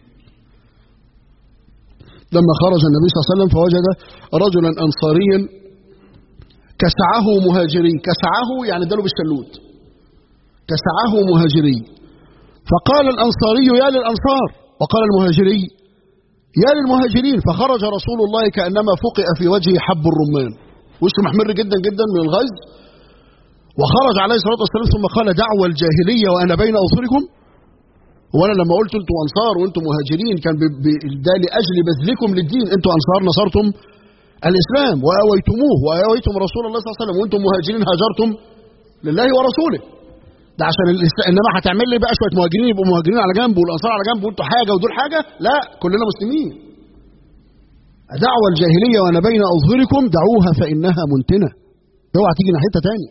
S1: لما خرج النبي صلى الله عليه وسلم فوجد رجلا أنصاريا كسعه مهاجري كسعه يعني اداله بالشلوت كسعه مهاجري فقال الأنصاري يا للأنصار وقال المهاجري يا للمهاجرين فخرج رسول الله كأنما فقئ في وجهه حب الرمان وشه محمر جدا جدا من الغيظ وخرج عليه الصلاة والسلام ثم قال دعوة الجاهلية وأنا بين أظهركم وأنا لما قلت أنتم أنصار وأنتم مهاجرين كان ده لأجل بذلكم للدين أنتم أنصار نصرتم الإسلام وأويتموه وأويتم رسول الله صلى الله عليه وسلم وأنتم مهاجرين هاجرتم لله ورسوله ده عشان الإسلام إنما هتعمل لي بقى شوية مهاجرين يبقوا مهاجرين على جنب والأنصار على جنب وأنتوا حاجة ودول حاجة لا كلنا مسلمين دعوة الجاهلية وأنا بين أظهركم دعوها فإنها منتنة اوعى تيجي ناحيتها تاني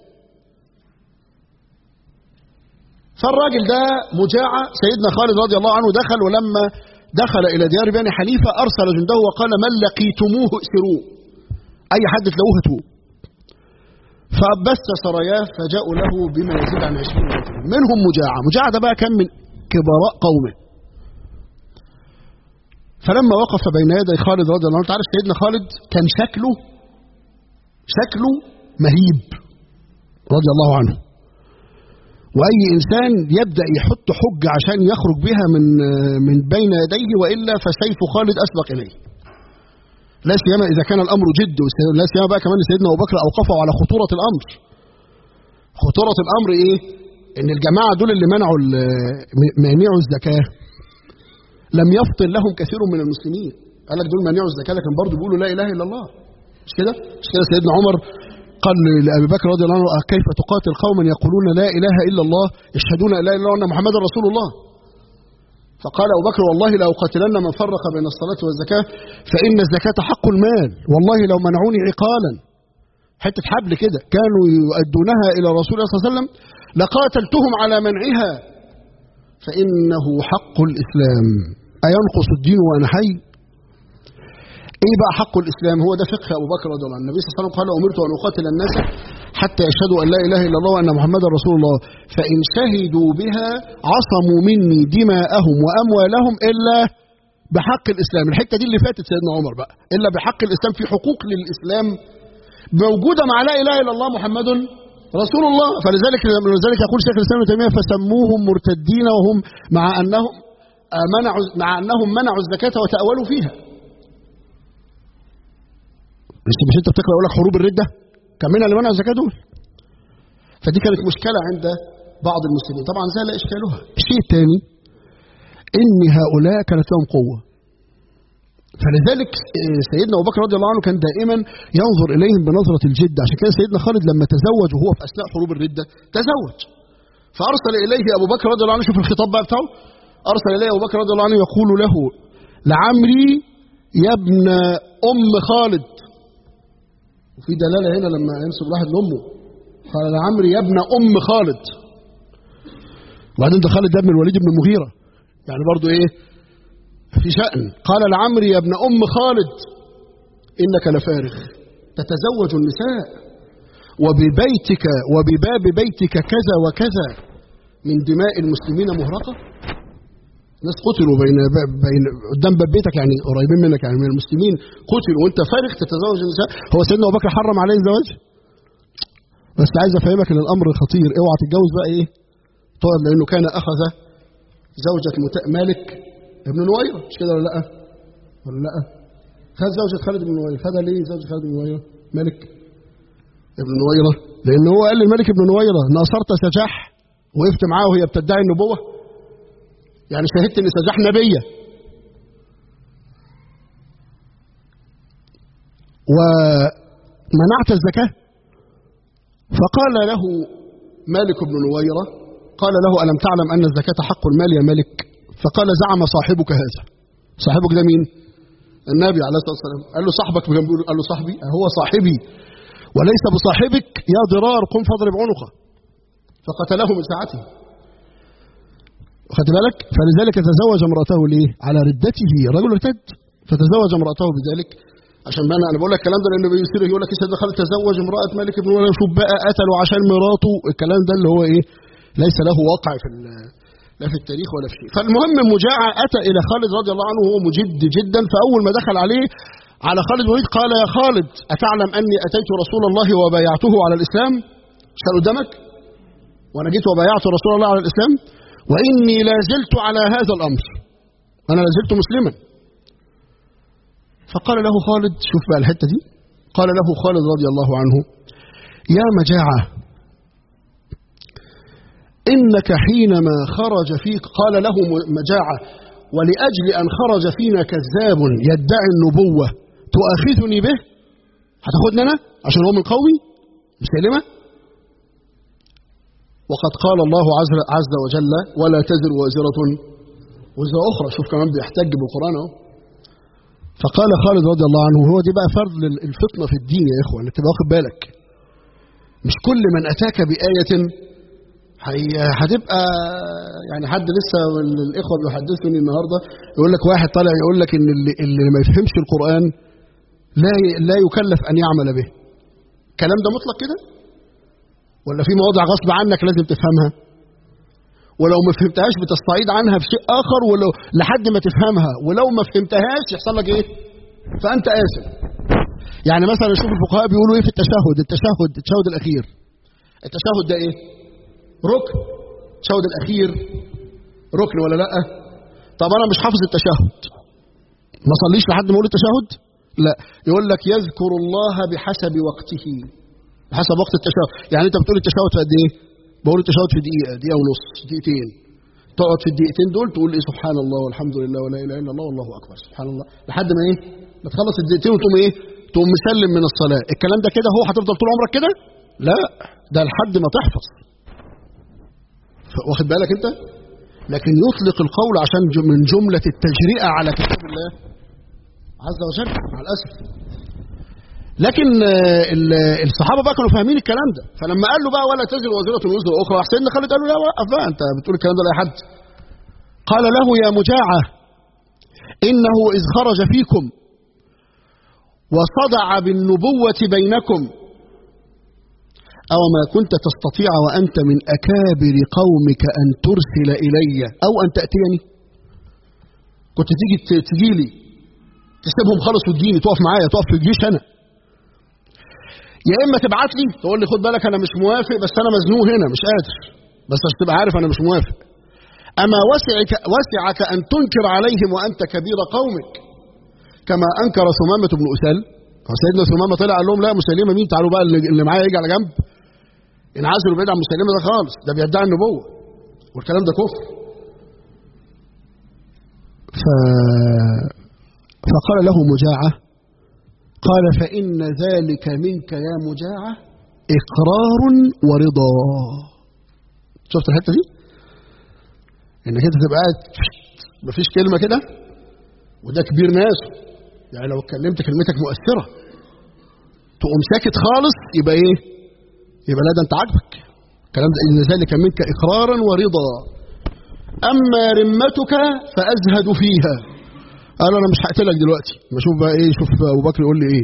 S1: فالراجل ده مجاعة سيدنا خالد رضي الله عنه دخل ولما دخل إلى ديار بني حنيفة أرسل جنده وقال من لقيتموه اسروه أي حد تلاقوه هاتوه فبث سراياه فجاءوا له بما يزيد عن 20 رجلا منهم مجاعة مجاعة ده بقى كان من كبراء قومه فلما وقف بين يدي خالد رضي الله عنه تعرف سيدنا خالد كان شكله شكله مهيب رضي الله عنه واي انسان يبدا يحط حجه عشان يخرج بها من من بين يديه والا فسيف خالد اسبق اليه لا سيما اذا كان الامر جد لا سيما بقى كمان سيدنا ابو بكر اوقفه على خطوره الامر خطوره الامر ايه ان الجماعه دول اللي منعوا مانعوا الزكاه لم يفطن لهم كثير من المسلمين قال لك دول مانعوا الزكاه لكن برضه بيقولوا لا اله الا الله مش كده مش كده سيدنا عمر قال لأبي بكر رضي الله عنه كيف تقاتل قوما يقولون لا إله إلا الله يشهدون لا إله إلا الله أن محمدا رسول الله فقال أبو بكر والله لأقاتلن من فرق بين الصلاة والزكاة فإن الزكاة حق المال والله لو منعوني عقالا حتة حبل كده كانوا يؤدونها إلى رسول الله صلى الله عليه وسلم لقاتلتهم على منعها فإنه حق الإسلام أينقص الدين وأنا حي ايه بقى حق الاسلام هو ده فقه ابو بكر رضي الله عنه النبي صلى الله عليه وسلم قال امرت ان اقاتل الناس حتى يشهدوا ان لا اله الا الله وان محمدا رسول الله فان شهدوا بها عصموا مني دماءهم واموالهم الا بحق الاسلام الحته دي اللي فاتت سيدنا عمر بقى الا بحق الاسلام في حقوق للاسلام موجوده مع لا اله الا الله محمد رسول الله فلذلك لذلك يقول شيخ الاسلام ابن تيميه فسموهم مرتدين وهم مع انهم منعوا مع انهم منعوا الزكاه وتاولوا فيها مش مش انت بتقرا يقول لك حروب الرده كان منها اللي منعوا الزكاه دول فدي كانت مشكله عند بعض المسلمين طبعا زال اشكالها الشيء الثاني ان هؤلاء كانت لهم قوه فلذلك سيدنا ابو بكر رضي الله عنه كان دائما ينظر اليهم بنظره الجد عشان كده سيدنا خالد لما تزوج وهو في اثناء حروب الرده تزوج فارسل اليه ابو بكر رضي الله عنه شوف الخطاب بقى بتاعه ارسل اليه ابو بكر رضي الله عنه يقول له لعمري يا ابن ام خالد وفي دلاله هنا لما ينسب واحد لامه قال لعمري يا ابن ام خالد وبعدين ده خالد ده ابن الوليد بن المغيره يعني برضو ايه في شأن قال لعمري يا ابن أم خالد إنك لفارغ تتزوج النساء وببيتك وبباب بيتك كذا وكذا من دماء المسلمين مهرقة ناس قتلوا بين بين قدام باب بيتك يعني قريبين منك يعني من المسلمين قتلوا وانت فارغ تتزوج النساء هو سيدنا ابو بكر حرم عليه الزواج بس عايز افهمك ان الامر خطير اوعى تتجوز بقى ايه تقعد لانه كان اخذ زوجة مالك ابن نويرة مش كده ولا لا ولا لا خد زوجة خالد بن نويرة خدها ليه زوجة خالد بن نويرة ملك ابن نويرة لأن هو قال للملك ابن نويرة ناصرت سجاح وقفت معاه وهي بتدعي النبوة يعني شهدت ان سجاح نبية ومنعت الزكاة فقال له مالك بن نويرة قال له ألم تعلم أن الزكاة حق المال يا ملك فقال زعم صاحبك هذا صاحبك ده مين النبي عليه الصلاة والسلام قال له صاحبك قال له صاحبي هو صاحبي وليس بصاحبك يا ضرار قم فاضرب عنقه فقتله من ساعته خدت بالك فلذلك تزوج امرأته ليه على ردته رجل ارتد فتزوج امرأته بذلك عشان بقى انا بقول لك الكلام ده لانه بيصير يقول لك سيدنا خالد تزوج امرأة ملك بن ولا شوف بقى قتلوا عشان مراته الكلام ده اللي هو ايه ليس له واقع في لا في التاريخ ولا في شيء فالمهم مجاعة أتى إلى خالد رضي الله عنه وهو مجد جدا فأول ما دخل عليه على خالد بن قال يا خالد أتعلم أني أتيت رسول الله وبايعته على الإسلام مش كان قدامك وأنا جيت وبايعت رسول الله على الإسلام وإني لا زلت على هذا الأمر أنا لا زلت مسلما فقال له خالد شوف بقى الحتة دي قال له خالد رضي الله عنه يا مجاعة إنك حينما خرج فيك قال له مجاعة ولأجل أن خرج فينا كذاب يدعي النبوة تؤاخذني به هتاخدني أنا عشان هو من قومي مسلمة وقد قال الله عز, عز وجل ولا تزر وازرة وزر أخرى شوف كمان بيحتج بالقرآن اهو فقال خالد رضي الله عنه هو دي بقى فرض الفطنة في الدين يا إخوة انك تبقى واخد بالك مش كل من أتاك بآية هتبقى يعني حد لسه من الاخوه بيحدثني النهارده يقول لك واحد طالع يقول لك ان اللي, اللي ما يفهمش القران لا لا يكلف ان يعمل به الكلام ده مطلق كده ولا في مواضع غصب عنك لازم تفهمها ولو ما فهمتهاش بتستعيد عنها بشيء اخر ولو لحد ما تفهمها ولو ما فهمتهاش يحصل لك ايه فانت اسف يعني مثلا نشوف الفقهاء بيقولوا ايه في التشهد التشهد التشهد الاخير التشهد ده ايه ركن التشهد الاخير ركن ولا لا طب انا مش حافظ التشهد ما صليش لحد ما اقول التشهد لا يقول لك يذكر الله بحسب وقته بحسب وقت التشهد يعني انت بتقول التشهد في قد ايه بقول التشهد في دقيقه دقيقه ونص دقيقتين تقعد في الدقيقتين دول تقول ايه سبحان الله والحمد لله ولا اله الا الله والله اكبر سبحان الله لحد ما ايه ما تخلص الدقيقتين وتقوم ايه تقوم مسلم من الصلاه الكلام ده كده هو هتفضل طول عمرك كده لا ده لحد ما تحفظ واخد بالك انت لكن يطلق القول عشان من جملة التجرئة على كتاب الله عز وجل مع الأسف لكن الصحابة بقى كانوا فاهمين الكلام ده فلما قال له بقى ولا تزر وزيرة وزر أخرى حسين خالد قال له لا وقف بقى أنت بتقول الكلام ده لأي حد قال له يا مجاعة إنه إذ خرج فيكم وصدع بالنبوة بينكم أو ما كنت تستطيع وأنت من أكابر قومك أن ترسل إلي أو أن تأتيني كنت تيجي تجي لي تسيبهم خالص وتجيني تقف معايا تقف في الجيش أنا يا إما تبعت لي تقول لي خد بالك أنا مش موافق بس أنا مزنوق هنا مش قادر بس عشان تبقى عارف أنا مش موافق أما وسعك, وسعك أن تنكر عليهم وأنت كبير قومك كما أنكر ثمامة بن أسال سيدنا ثمامة طلع قال لهم لا مسلمة مين تعالوا بقى اللي معايا يجي على جنب انعزلوا بعيد عن مسلمة ده خالص ده بيدعي النبوة والكلام ده كفر ف... فقال له مجاعة قال فإن ذلك منك يا مجاعة إقرار ورضا شفت الحتة دي انك انت تبقى قاعد مفيش كلمة كده وده كبير ناس يعني لو اتكلمت كلمتك مؤثرة تقوم ساكت خالص يبقى ايه يبقى لا ده انت عاجبك الكلام ده ان ذلك منك اقرارا ورضا اما رمتك فازهد فيها قال انا مش هقتلك دلوقتي ما اشوف بقى ايه شوف ابو بكر يقول لي ايه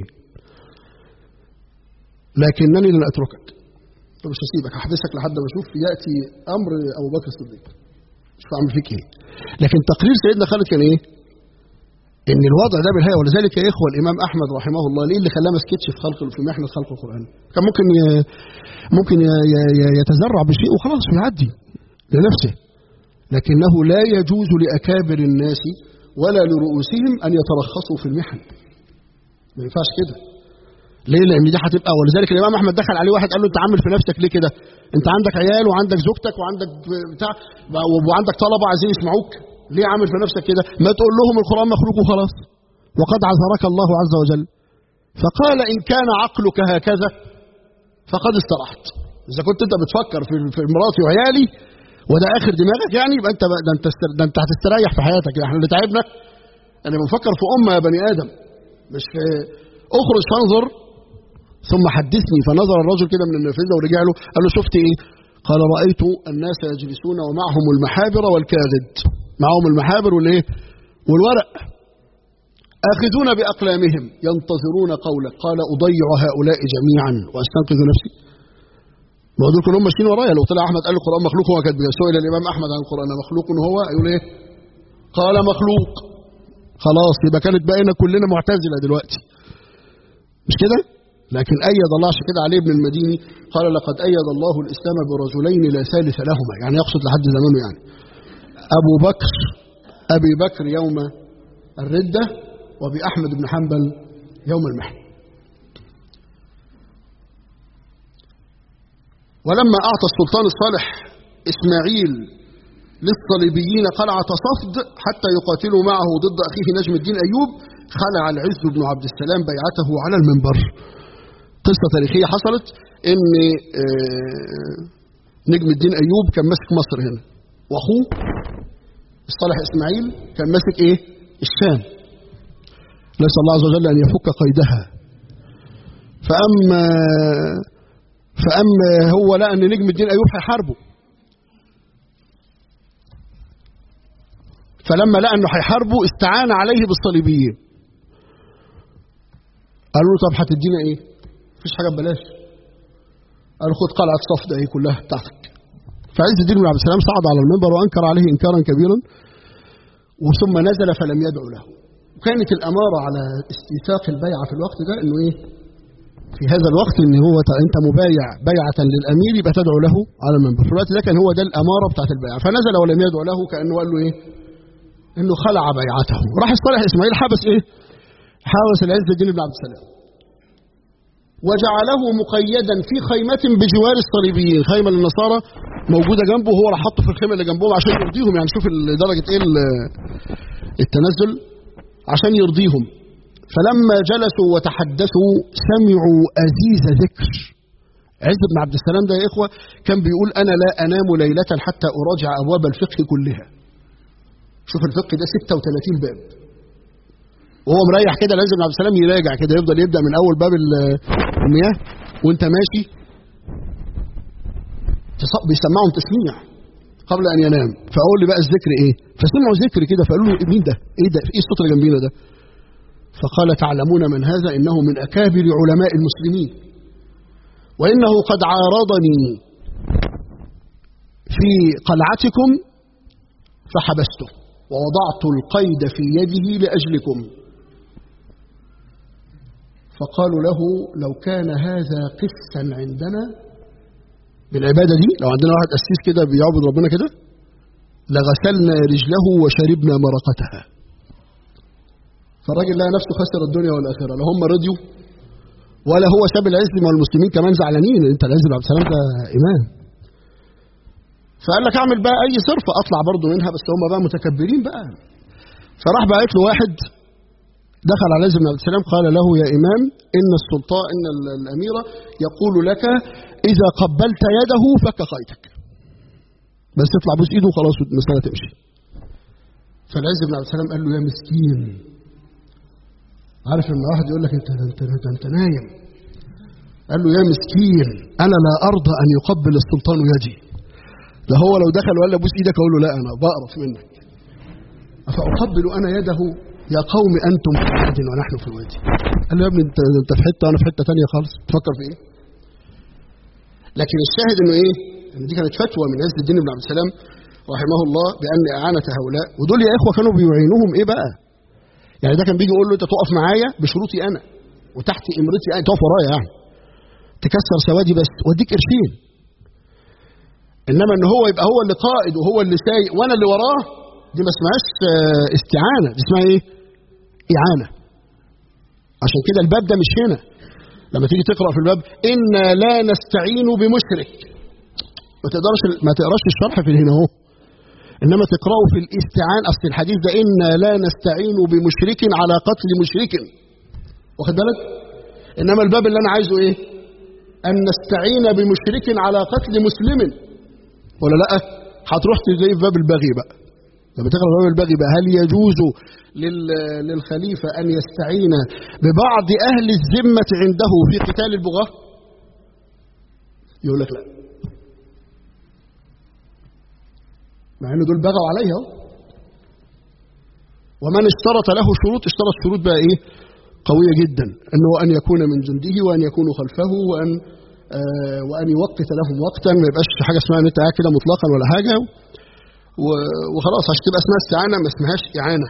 S1: لكنني لن اتركك مش هسيبك هحبسك لحد ما اشوف ياتي امر ابو بكر الصديق شوف اعمل فيك ايه لكن تقرير سيدنا خالد كان ايه ان الوضع ده بالهيئه ولذلك يا اخوه الامام احمد رحمه الله ليه اللي خلاه ما سكتش في خلق في محنه خلق القران كان ممكن ي... ممكن ي... ي... يتزرع بشيء وخلاص ويعدي لنفسه لكنه لا يجوز لاكابر الناس ولا لرؤوسهم ان يترخصوا في المحن ما ينفعش كده ليه لان دي هتبقى ولذلك الامام احمد دخل عليه واحد قال له انت عامل في نفسك ليه كده انت عندك عيال وعندك زوجتك وعندك بتاع وعندك طلبه عايزين يسمعوك ليه عامل في نفسك كده ما تقول لهم القرآن مخلوق وخلاص وقد عذرك الله عز وجل فقال إن كان عقلك هكذا فقد استرحت إذا كنت أنت بتفكر في في مراتي وعيالي وده آخر دماغك يعني يبقى أنت ده أنت ده أنت هتستريح في حياتك احنا اللي تعبنا أنا بنفكر في أمة يا بني آدم مش في اخرج فانظر ثم حدثني فنظر الرجل كده من النافذة ورجع له قال له شفت إيه؟ قال رأيت الناس يجلسون ومعهم المحابر والكاذب معهم المحابر والايه والورق آخذون بأقلامهم ينتظرون قولك قال أضيع هؤلاء جميعا وأستنقذ نفسي ما دول كلهم ماشيين ورايا لو طلع أحمد قال القرآن مخلوق هو كاتب سئل الإمام أحمد عن القرآن مخلوق هو يقول إيه قال مخلوق خلاص يبقى كانت بقينا كلنا معتزلة دلوقتي مش كده لكن أيد الله عشان كده علي بن المديني قال لقد أيد الله الإسلام برجلين لا ثالث لهما يعني يقصد لحد زمانه يعني أبو بكر أبي بكر يوم الردة وبأحمد بن حنبل يوم المحن ولما أعطى السلطان الصالح إسماعيل للصليبيين قلعة صفد حتى يقاتلوا معه ضد أخيه نجم الدين أيوب خلع العز بن عبد السلام بيعته على المنبر قصة تاريخية حصلت إن نجم الدين أيوب كان ماسك مصر هنا وأخوه الصالح إسماعيل كان ماسك إيه الشام نسأل الله عز وجل أن يفك قيدها فأما فأما هو لقى أن نجم الدين أيوب هيحاربه فلما لقى أنه هيحاربه استعان عليه بالصليبيين قالوا له طب هتدينا إيه؟ مفيش حاجة ببلاش قالوا خد قلعة صفدة إيه كلها بتاعتك فعز الدين بن عبد السلام صعد على المنبر وأنكر عليه إنكارا كبيرا وثم نزل فلم يدعو له وكانت الأمارة على استيثاق البيعة في الوقت ده إنه إيه في هذا الوقت ان هو انت مبايع بيعه للامير يبقى تدعو له على المنبر في الوقت ده كان هو ده الاماره بتاعت البيعه فنزل ولم يدعو له كانه قال له ايه انه خلع بيعته راح الصالح اسماعيل حبس ايه حبس العز الدين بن عبد السلام وجعله مقيدا في خيمة بجوار الصليبيين خيمة للنصارى موجودة جنبه وهو راح حطه في الخيمة اللي جنبهم عشان يرضيهم يعني شوف درجة ايه التنزل عشان يرضيهم فلما جلسوا وتحدثوا سمعوا أزيز ذكر عز بن عبد السلام ده يا إخوة كان بيقول أنا لا أنام ليلة حتى أراجع أبواب الفقه كلها شوف الفقه ده 36 باب وهو مريح كده لازم بن عبد السلام يراجع كده يفضل يبدأ من أول باب المياه وانت ماشي بيسمعهم تسميع قبل أن ينام فأقول لي بقى الذكر إيه فسمعوا ذكر كده فقالوا له مين ده إيه ده إيه الصوت اللي جنبينا ده فقال تعلمون من هذا إنه من أكابر علماء المسلمين وإنه قد عارضني في قلعتكم فحبسته ووضعت القيد في يده لأجلكم فقالوا له لو كان هذا قسا عندنا بالعبادة دي لو عندنا واحد أسيس كده بيعبد ربنا كده لغسلنا رجله وشربنا مرقتها فالراجل لقى نفسه خسر الدنيا والآخرة لا هم رضيوا ولا هو ساب العز ما المسلمين كمان زعلانين انت العز بن عبد السلام ده إمام فقال لك اعمل بقى أي صرفة أطلع برضه منها بس هم بقى متكبرين بقى فراح بعت له واحد دخل على بن عبد السلام قال له يا إمام إن السلطان إن الأمير يقول لك إذا قبلت يده فك قيدك بس تطلع بوس إيده وخلاص المسألة تمشي فالعز بن عبد السلام قال له يا مسكين عارف لما واحد يقول لك انت انت انت, انت نايم قال له يا مسكين انا لا ارضى ان يقبل السلطان يدي ده هو لو دخل ولا بوس ايدك اقول له لا انا بقرف منك افاقبل انا يده يا قوم انتم في واد ونحن في واد قال له يا ابني انت انت في حته وانا في حته ثانيه خالص تفكر في ايه لكن الشاهد انه ايه ان دي كانت فتوى من عز الدين بن عبد السلام رحمه الله بان اعانه هؤلاء ودول يا اخوه كانوا بيعينوهم ايه بقى يعني ده كان بيجي يقول له انت تقف معايا بشروطي انا وتحت امرتي انا تقف ورايا يعني تكسر سوادي بس واديك قرشين انما ان هو يبقى هو اللي قائد وهو اللي سايق وانا اللي وراه دي ما اسمهاش استعانه دي اسمها ايه؟ اعانه عشان كده الباب ده مش هنا لما تيجي تقرا في الباب انا لا نستعين بمشرك ما تقدرش ما تقراش الشرح في هنا اهو انما تقراه في الاستعان اصل الحديث ده انا لا نستعين بمشرك على قتل مشرك واخد بالك انما الباب اللي انا عايزه ايه ان نستعين بمشرك على قتل مسلم ولا لا هتروح تلاقي في باب البغي بقى لما تقرا باب البغي بقى هل يجوز للخليفه ان يستعين ببعض اهل الذمه عنده في قتال البغاه يقول لك لا مع ان دول بغوا عليه اهو ومن اشترط له شروط اشترط شروط بقى ايه قويه جدا انه ان يكون من جنده وان يكونوا خلفه وان آه وان يوقت لهم وقتا ما يبقاش حاجه اسمها ان انت قاعد كده مطلقا ولا حاجه وخلاص عشان تبقى اسمها استعانه ما اسمهاش اعانه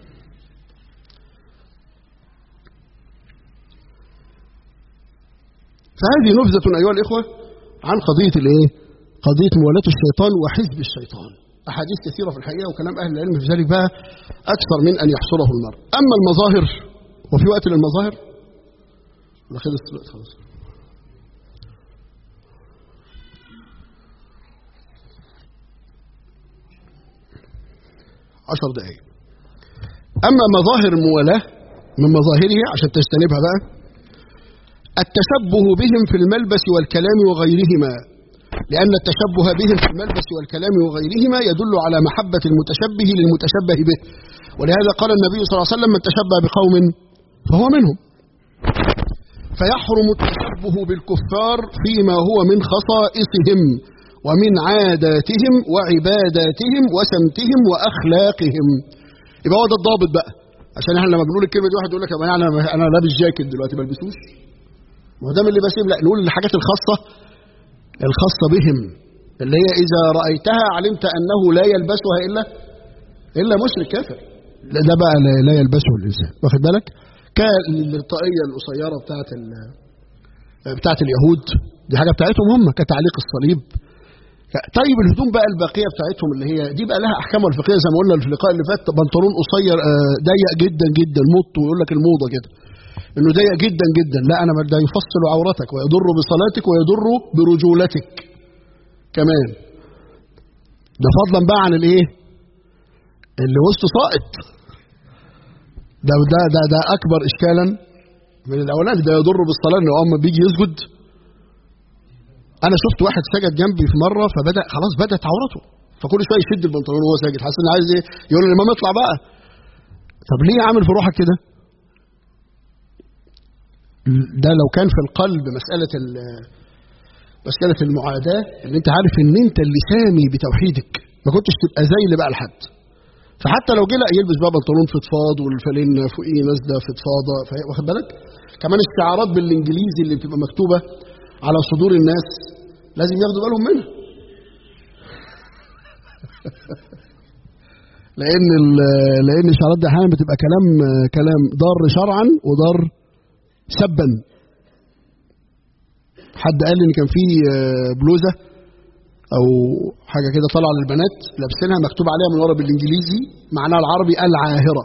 S1: فهذه نبذة أيها الإخوة عن قضية الإيه؟ قضية موالاة الشيطان وحزب الشيطان أحاديث كثيرة في الحقيقة وكلام أهل العلم في ذلك بقى أكثر من أن يحصره المرء أما المظاهر وفي وقت للمظاهر ولا خلص الوقت خلاص عشر دقائق أما مظاهر الموالاة من مظاهرها عشان تجتنبها بقى التشبه بهم في الملبس والكلام وغيرهما لأن التشبه بهم في الملبس والكلام وغيرهما يدل على محبة المتشبه للمتشبه به ولهذا قال النبي صلى الله عليه وسلم من تشبه بقوم فهو منهم فيحرم التشبه بالكفار فيما هو من خصائصهم ومن عاداتهم وعباداتهم وسمتهم وأخلاقهم يبقى هو ده الضابط بقى عشان احنا لما بنقول الكلمه دي واحد يقول لك انا انا لابس جاكيت دلوقتي ما البسوش ما هو ده من اللي بسيب لا نقول الحاجات الخاصه الخاصة بهم اللي هي إذا رأيتها علمت أنه لا يلبسها إلا إلا مشرك كافر ده بقى لا يلبسه الإنسان واخد بالك كالطاقية القصيرة بتاعت بتاعت اليهود دي حاجة بتاعتهم هم كتعليق الصليب طيب الهدوم بقى الباقية بتاعتهم اللي هي دي بقى لها أحكامها الفقهية زي ما قلنا في اللقاء اللي فات بنطلون قصير ضيق جدا جدا مط ويقول لك الموضة كده انه ضيق جدا جدا لا انا ده يفصل عورتك ويضر بصلاتك ويضر برجولتك كمان ده فضلا بقى عن الايه اللي وسط ساقط ده ده ده ده اكبر اشكالا من الاولاني ده يضر بالصلاه انه اما بيجي يسجد انا شفت واحد سجد جنبي في مره فبدا خلاص بدات عورته فكل شويه يشد البنطلون وهو ساجد حاسس انه عايز ايه يقول للامام اطلع بقى طب ليه عامل في روحك كده ده لو كان في القلب مسألة مسألة المعاداة اللي انت عارف ان انت اللي سامي بتوحيدك ما كنتش تبقى زي اللي بقى لحد فحتى لو جه لا يلبس بقى بنطلون فضفاض والفانلة فوقيه نازله فضفاضه فهي- واخد بالك كمان الشعارات بالانجليزي اللي بتبقى مكتوبه على صدور الناس لازم ياخدوا بالهم منها لان ال- لان الشعارات دي احيانا بتبقى كلام كلام ضار شرعا وضار سبا حد قال لي ان كان في آه، بلوزه او حاجه كده طالعه للبنات لابسينها مكتوب عليها من ورا بالانجليزي معناها العربي العاهره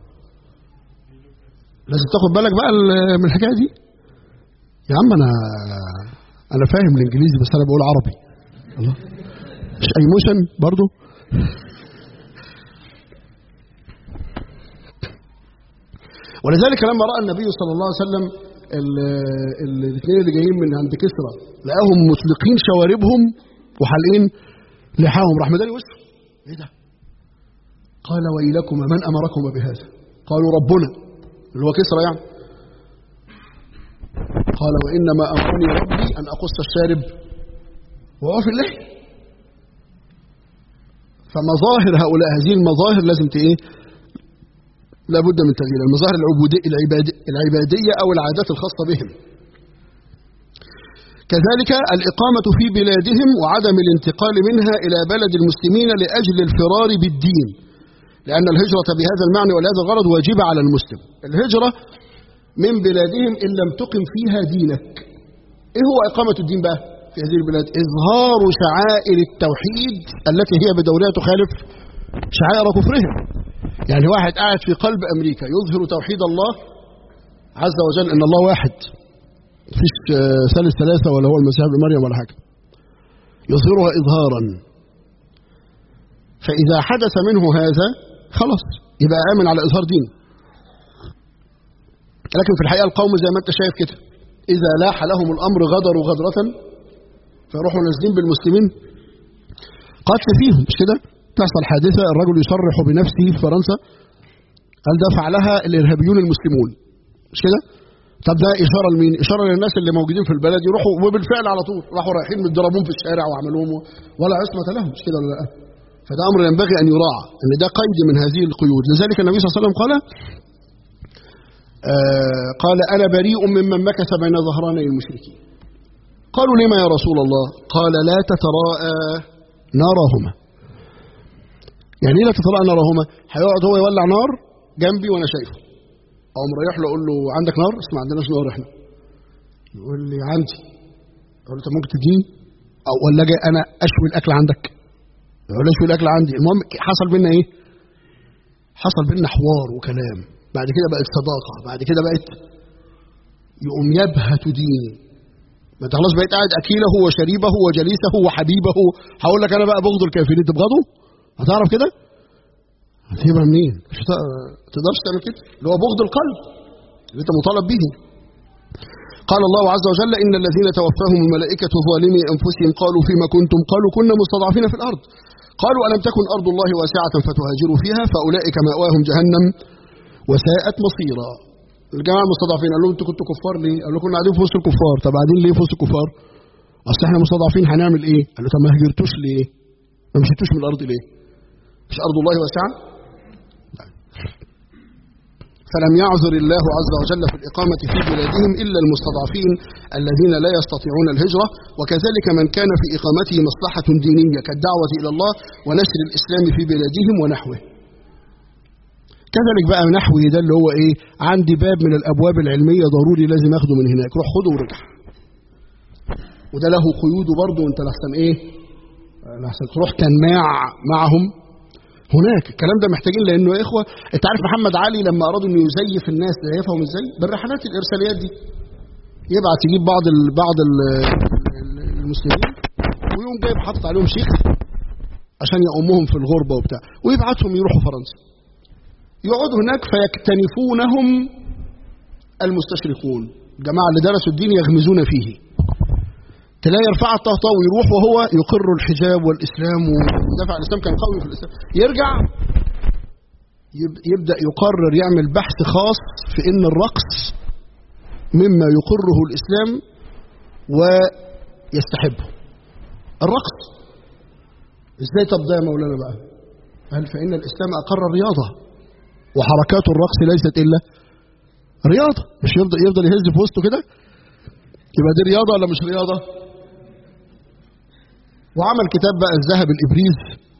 S1: لازم تاخد بالك بقى ال- من الحكايه دي يا عم انا انا فاهم الانجليزي بس انا بقول عربي الله مش ايموشن برضو ولذلك لما راى النبي صلى الله عليه وسلم الاثنين اللي جايين من عند كسرى لقاهم مسلقين شواربهم وحالقين لحاهم راح مداري وشه ايه ده قال ويلكما من امركما بهذا قالوا ربنا اللي هو كسرى يعني قال وانما امرني ربي ان اقص الشارب وهو في اللحيه فمظاهر هؤلاء هذه المظاهر لازم ت- ايه لابد من تغيير المظاهر العبودية العباد العبادية أو العادات الخاصة بهم كذلك الإقامة في بلادهم وعدم الانتقال منها إلى بلد المسلمين لأجل الفرار بالدين لأن الهجرة بهذا المعنى ولهذا الغرض واجبة على المسلم الهجرة من بلادهم إن لم تقم فيها دينك إيه هو إقامة الدين بقى في هذه البلاد إظهار شعائر التوحيد التي هي بدورها تخالف شعائر كفرهم يعني واحد قاعد في قلب أمريكا يظهر توحيد الله عز وجل أن الله واحد مفيش آه، ثالث ثلاثة ولا هو المسيح ابن مريم ولا حاجة يظهرها إظهارا فإذا حدث منه هذا خلاص يبقى آمن على إظهار دينه لكن في الحقيقة القوم زي ما أنت شايف كده إذا لاح لهم الأمر غدروا غدرة فيروحوا نازلين بالمسلمين قتل فيهم مش كده؟ تحصل حادثة الرجل يصرح بنفسه في فرنسا قال ده فعلها الإرهابيون المسلمون مش كده؟ طب ده إشارة لمين؟ إشارة للناس اللي موجودين في البلد يروحوا وبالفعل على طول راحوا رايحين متضربون في الشارع وعملوهم ولا عصمة لهم مش كده ولا لا؟ فده أمر ينبغي أن يراعى أن ده قيد من هذه القيود لذلك النبي صلى الله عليه وسلم قال آه قال أنا بريء ممن مكث بين ظهراني المشركين قالوا لما يا رسول الله قال لا تتراءى نارهما يعني ايه لا تتراءى نارهما هيقعد هو يولع نار جنبي وانا شايفه او مريح له اقول له عندك نار اسمع عندناش نار احنا يقول لي عندي اقول له طب ممكن تديني او ولا اجي انا اشوي الاكل عندك يقول لي اشوي الاكل عندي المهم حصل بينا ايه حصل بينا حوار وكلام بعد كده بقت صداقه بعد كده بقت يقوم يبهت ديني ما انت خلاص بقيت قاعد اكيله وشريبه وجليسه وحبيبه هقول لك انا بقى بغض الكافرين تبغضه هتعرف كده هتجيبها منين مش هت- تقدرش تعمل كده اللي هو بغض القلب اللي انت مطالب به قال الله عز وجل ان الذين توفاهم الملائكه ظالمي انفسهم قالوا فيما كنتم قالوا كنا مستضعفين في الارض قالوا الم تكن ارض الله واسعه فتهاجروا فيها فاولئك ماواهم جهنم وساءت مصيرا الجماعه المستضعفين قال لهم انتوا كنتوا كفار ليه؟ قالوا كنا قاعدين في وسط الكفار طب قاعدين ليه في وسط الكفار؟ اصل احنا مستضعفين هنعمل ايه؟ قالوا طب ما هاجرتوش ليه؟ ما مشيتوش من الارض ليه؟ مش ارض الله واسعه؟ فلم يعذر الله عز وجل في الإقامة في بلادهم إلا المستضعفين الذين لا يستطيعون الهجرة وكذلك من كان في إقامته مصلحة دينية كالدعوة إلى الله ونشر الإسلام في بلادهم ونحوه كذلك بقى نحوه ده اللي هو إيه عندي باب من الأبواب العلمية ضروري لازم أخده من هناك روح خده ورجع وده له قيوده برضه وانت لحسن ايه لحسن تروح تنماع معهم هناك الكلام ده محتاجين لانه يا اخوه انت عارف محمد علي لما ارادوا انه يزيف الناس زيفهم ازاي؟ بالرحلات الارساليات دي يبعت يجيب بعض ال بعض ال المسلمين ويقوم جايب حاطط عليهم شيخ عشان يأمهم في الغربه وبتاع ويبعتهم يروحوا فرنسا يقعدوا هناك فيكتنفونهم المستشرقون الجماعه اللي درسوا الدين يغمزون فيه تلاقي يرفع الطهطا ويروح وهو يقر الحجاب والاسلام ودفع الاسلام كان قوي في الاسلام يرجع يبدا يقرر يعمل بحث خاص في ان الرقص مما يقره الاسلام ويستحبه الرقص ازاي طب ده يا مولانا بقى قال فإن الإسلام أقر الرياضة وحركات الرقص ليست إلا رياضة مش يفضل يفضل يهز في وسطه كده يبقى دي رياضة ولا مش رياضة؟ وعمل كتاب بقى الذهب الإبريز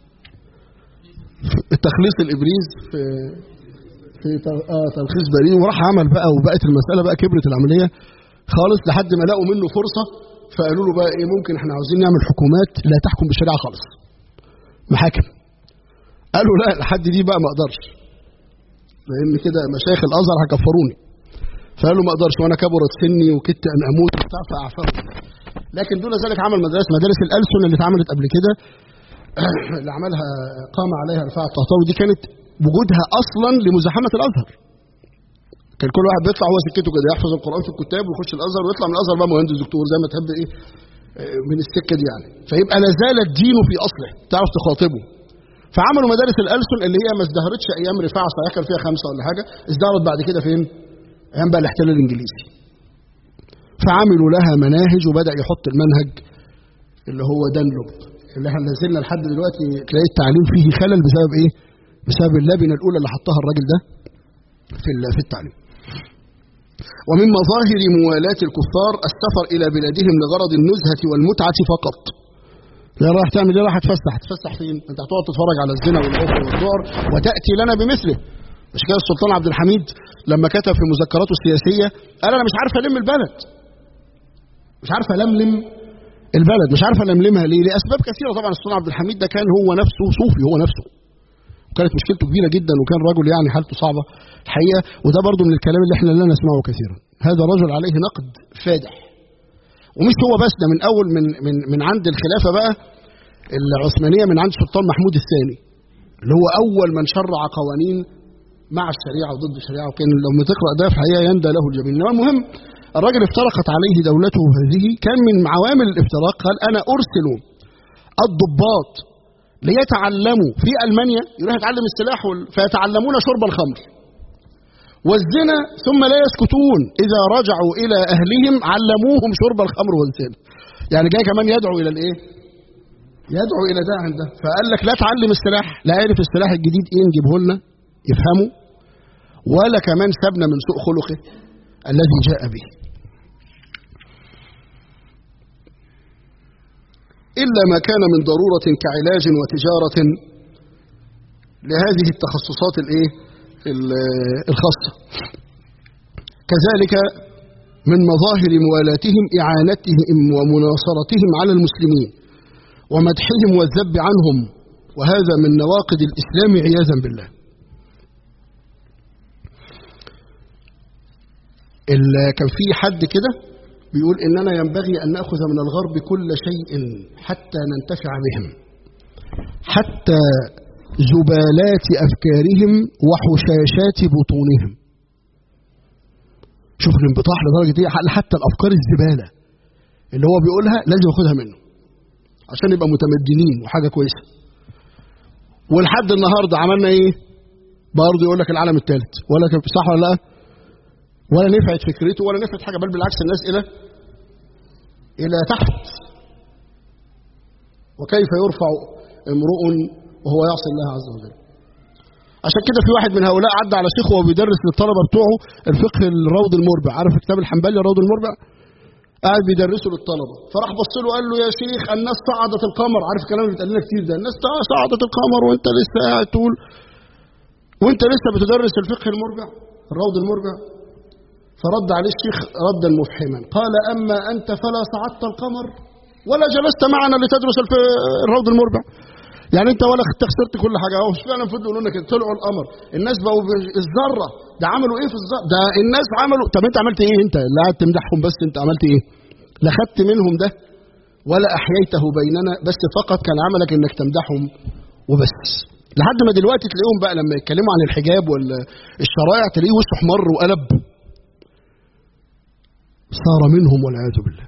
S1: تخليص الإبريز في في آه تلخيص بريد وراح عمل بقى وبقت المسألة بقى كبرت العملية خالص لحد ما لقوا منه فرصة فقالوا له بقى ايه ممكن احنا عاوزين نعمل حكومات لا تحكم بالشريعة خالص محاكم قالوا لا لحد دي بقى ما اقدرش لان كده مشايخ الازهر هكفروني فقالوا ما اقدرش وانا كبرت سني وكدت ان اموت وبتاع فاعفروا لكن دون ذلك عمل مدارس مدارس الالسن اللي اتعملت قبل كده اللي عملها قام عليها رفاعة الطهطاوي دي كانت وجودها اصلا لمزاحمه الازهر كان كل واحد بيطلع هو سكته كده يحفظ القران في الكتاب ويخش الازهر ويطلع من الازهر بقى مهندس دكتور زي ما تحب ايه من السكه دي يعني فيبقى لا زال الدين في اصله تعرف تخاطبه فعملوا مدارس الالسن اللي هي ما ازدهرتش ايام رفاعه صحيح كان فيها خمسه ولا حاجه ازدهرت بعد كده فين؟ ايام بقى الاحتلال الانجليزي فعملوا لها مناهج وبدا يحط المنهج اللي هو دانلوب اللي احنا نزلنا لحد دلوقتي تلاقي التعليم فيه خلل بسبب ايه؟ بسبب اللبنه الاولى اللي حطها الراجل ده في في التعليم. ومن مظاهر موالاة الكفار السفر إلى بلادهم لغرض النزهة والمتعة فقط. لا رايح تعمل ايه؟ رايح تفسح، تفسح فين؟ انت هتقعد تتفرج على الزنا والعفو والذعر وتأتي لنا بمثله. مش كده السلطان عبد الحميد لما كتب في مذكراته السياسية قال أنا مش عارف ألم البلد. مش عارف ألملم البلد، مش عارف ألملمها ليه؟ لأسباب كثيرة طبعا السلطان عبد الحميد ده كان هو نفسه صوفي هو نفسه. كانت مشكلته كبيره جدا وكان رجل يعني حالته صعبه الحقيقه وده برضه من الكلام اللي احنا لا نسمعه كثيرا هذا رجل عليه نقد فادح ومش هو بس ده من اول من من من عند الخلافه بقى العثمانيه من عند السلطان محمود الثاني اللي هو اول من شرع قوانين مع الشريعه وضد الشريعه وكان لما تقرا ده في الحقيقه يندى له الجميع انما المهم الراجل افترقت عليه دولته هذه كان من عوامل الافتراق قال انا ارسل الضباط ليتعلموا في المانيا يروح يتعلم السلاح فيتعلمون شرب الخمر والزنا ثم لا يسكتون اذا رجعوا الى اهلهم علموهم شرب الخمر والزنا يعني جاي كمان يدعو الى الايه يدعو الى ده عنده فقال لك لا تعلم السلاح لا عرف السلاح الجديد ايه نجيبه لنا يفهموا ولا كمان سابنا من سوء خلقه الذي جاء به إلا ما كان من ضرورة كعلاج وتجارة لهذه التخصصات الإيه؟ الخاصة كذلك من مظاهر موالاتهم إعانتهم ومناصرتهم على المسلمين ومدحهم والذب عنهم وهذا من نواقض الإسلام عياذا بالله كان في حد كده بيقول إننا ينبغي أن نأخذ من الغرب كل شيء حتى ننتفع بهم حتى زبالات أفكارهم وحشاشات بطونهم شوف الانبطاح لدرجة ايه حتى الأفكار الزبالة اللي هو بيقولها لازم ياخدها منه عشان يبقى متمدنين وحاجة كويسة ولحد النهاردة عملنا ايه برضه يقول لك العالم الثالث ولا صح ولا لا ولا نفعت فكرته ولا نفعت حاجة بل بالعكس الناس إلى إلى تحت وكيف يرفع امرؤ وهو يعصي الله عز وجل عشان كده في واحد من هؤلاء عدى على شيخ وهو بيدرس للطلبه بتوعه الفقه الروض المربع عارف كتاب الحنبلي الروض المربع قاعد بيدرسه للطلبه فراح بص له قال له يا شيخ الناس صعدت القمر عارف الكلام اللي بيتقال لنا كتير ده الناس صعدت القمر وانت لسه قاعد تقول وانت لسه بتدرس الفقه المربع الروض المربع فرد عليه الشيخ ردا مفحما قال اما انت فلا صعدت القمر ولا جلست معنا لتدرس الروض المربع يعني انت ولا خسرت كل حاجه اهو مش فعلا المفروض يقولوا لنا كده طلعوا القمر الناس بقوا الذره ده عملوا ايه في الذره ده الناس عملوا طب انت عملت ايه انت لا قاعد تمدحهم بس انت عملت ايه لا خدت منهم ده ولا احييته بيننا بس فقط كان عملك انك تمدحهم وبس لحد ما دلوقتي تلاقيهم بقى لما يتكلموا عن الحجاب ولا الشرائع تلاقيه وشه احمر وقلب صار منهم والعياذ بالله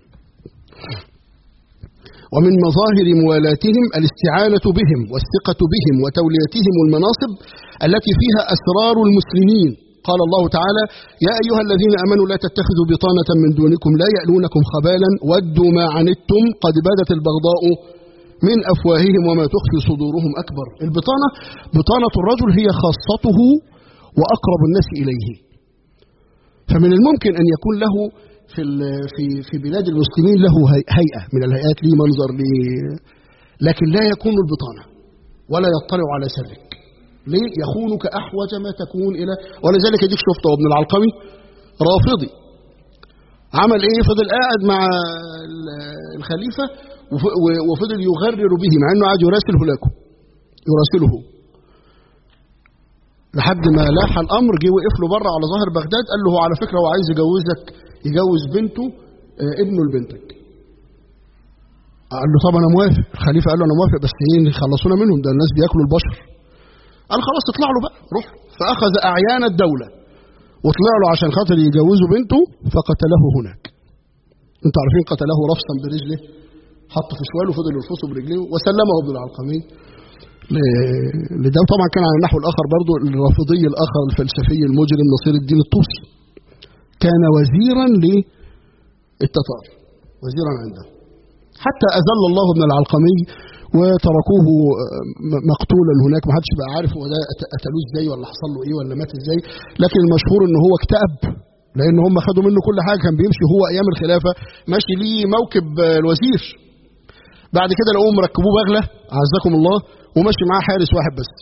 S1: ومن مظاهر موالاتهم الاستعانة بهم والثقة بهم وتوليتهم المناصب التي فيها أسرار المسلمين قال الله تعالى يا أيها الذين أمنوا لا تتخذوا بطانة من دونكم لا يألونكم خبالا ودوا ما عنتم قد بدت البغضاء من أفواههم وما تخفي صدورهم أكبر البطانة بطانة الرجل هي خاصته وأقرب الناس إليه فمن الممكن أن يكون له في في في بلاد المسلمين له هيئة من الهيئات ليه منظر ليه لكن لا يكون البطانة ولا يطلع على سرك ليه يخونك أحوج ما تكون إلى ولذلك يديك شفته ابن العلقمي رافضي عمل ايه فضل قاعد مع الخليفة وفضل يغرر به مع انه قاعد يراسله لكم يراسله لحد ما لاح الامر جه وقف له بره على ظهر بغداد قال له هو على فكره هو عايز يجوزك يجوز بنته ابنه لبنتك قال له طب انا موافق الخليفه قال له انا موافق بس ايه خلصونا منهم ده الناس بياكلوا البشر قال خلاص اطلع له بقى روح فاخذ اعيان الدوله وطلع له عشان خاطر يجوزوا بنته فقتله هناك انتوا عارفين قتله رفصا برجله حط في شواله وفضل يرفصه برجليه وسلمه ابن العلقمي لده طبعا كان على النحو الاخر برضه الرافضي الاخر الفلسفي المجرم نصير الدين الطوسي كان وزيرا للتتار وزيرا عنده حتى اذل الله ابن العلقمي وتركوه مقتولا هناك ما حدش بقى عارف هو ده قتلوه ازاي ولا حصل له ايه ولا مات ازاي لكن المشهور ان هو اكتئب لان هم خدوا منه كل حاجه كان بيمشي هو ايام الخلافه ماشي ليه موكب الوزير بعد كده لقوهم مركبوه بغله عزكم الله وماشي معاه حارس واحد بس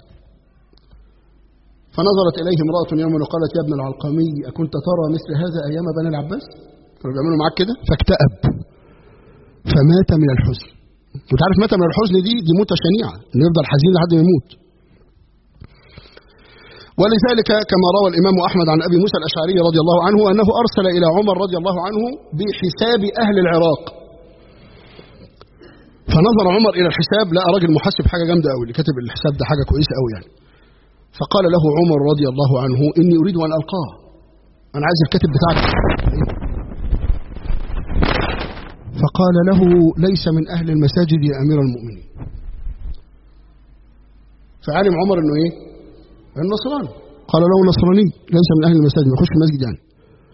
S1: فنظرت اليه امراه يوما وقالت يا ابن العلقمي اكنت ترى مثل هذا ايام بني العباس كانوا بيعملوا معاك كده فاكتئب فمات من الحزن انت عارف مات من الحزن دي دي موته شنيعه انه يفضل حزين لحد ما يموت ولذلك كما روى الامام احمد عن ابي موسى الاشعري رضي الله عنه انه ارسل الى عمر رضي الله عنه بحساب اهل العراق فنظر عمر الى الحساب لقى راجل محاسب حاجه جامده قوي اللي كاتب الحساب ده حاجه كويسه قوي يعني فقال له عمر رضي الله عنه اني اريد ان القاه انا عايز الكاتب بتاعك فقال له ليس من اهل المساجد يا امير المؤمنين فعلم عمر انه ايه النصراني قال له نصراني ليس من اهل المساجد ما يخش المسجد يعني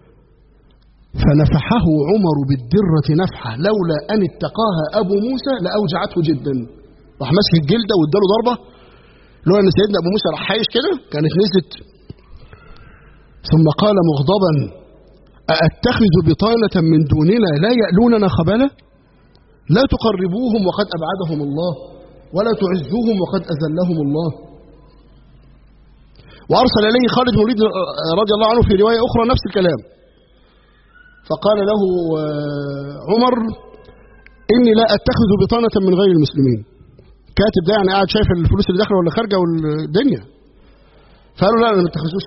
S1: فنفحه عمر بالدرة نفحة لولا أن اتقاها أبو موسى لأوجعته جدا راح ماسك الجلدة واداله ضربة لولا أن سيدنا أبو موسى راح حايش كده كانت نزلت ثم قال مغضبا أأتخذ بطانة من دوننا لا يألوننا خبالا لا تقربوهم وقد أبعدهم الله ولا تعزوهم وقد أذلهم الله وأرسل إليه خالد بن الوليد رضي الله عنه في رواية أخرى نفس الكلام فقال له عمر إني لا أتخذ بطانة من غير المسلمين كاتب ده يعني قاعد شايف الفلوس اللي داخله ولا خارجه والدنيا فقالوا لا انا ما اتخذوش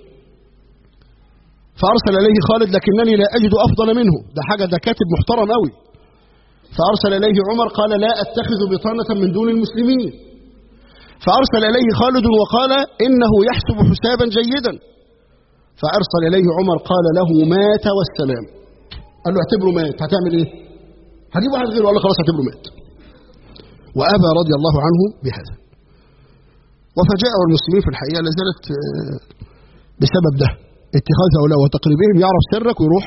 S1: فارسل اليه خالد لكنني لا اجد افضل منه ده حاجه ده كاتب محترم قوي فارسل اليه عمر قال لا اتخذ بطانه من دون المسلمين فارسل اليه خالد وقال انه يحسب حسابا جيدا فارسل اليه عمر قال له مات والسلام قال له اعتبره مات هتعمل ايه هجيب واحد غيره قال له خلاص اعتبره مات وابى رضي الله عنه بهذا وفجاءه المسلمين في الحقيقه لا زالت بسبب ده اتخاذ هؤلاء وتقريبهم يعرف سرك ويروح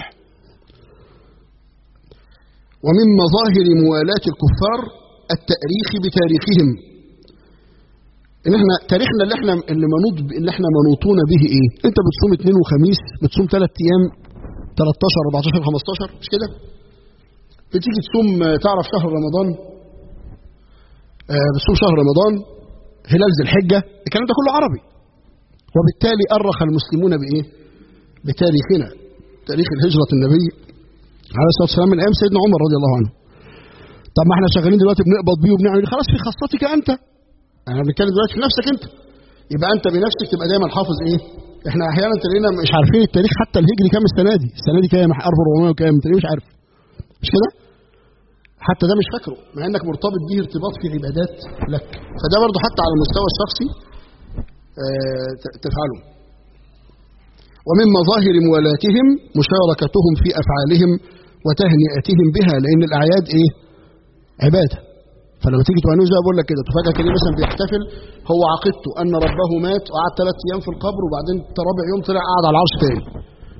S1: ومن مظاهر موالاة الكفار التأريخ بتاريخهم ان احنا تاريخنا اللي احنا اللي منوط اللي احنا منوطون به ايه؟ انت بتصوم اثنين وخميس بتصوم ثلاث ايام 13 14 15 مش كده؟ بتيجي تصوم تعرف شهر رمضان آه بتصوم شهر رمضان هلال ذي الحجه الكلام ده كله عربي وبالتالي أرخ المسلمون بإيه؟ بتاريخنا تاريخ الهجرة النبي عليه الصلاة والسلام من أيام سيدنا عمر رضي الله عنه طب ما احنا شغالين دلوقتي بنقبض بيه وبنعمل خلاص في خاصتك أنت احنا بنتكلم دلوقتي في نفسك أنت يبقى أنت بنفسك تبقى دايما حافظ إيه؟ احنا أحيانا تلاقينا مش عارفين التاريخ حتى الهجري كام السنة دي السنة دي كام 1400 وكام تلاقيه مش عارف مش كده؟ حتى ده مش فاكره مع انك مرتبط به ارتباط في عبادات لك فده برضه حتى على المستوى الشخصي تفعله ومن مظاهر موالاتهم مشاركتهم في أفعالهم وتهنئتهم بها لأن الأعياد إيه؟ عبادة فلما تيجي تهنئه زي بقول لك كده تفاجئ كده مثلا بيحتفل هو عقيدته أن ربه مات وقعد ثلاث أيام في القبر وبعدين رابع يوم طلع قاعد على العرش تاني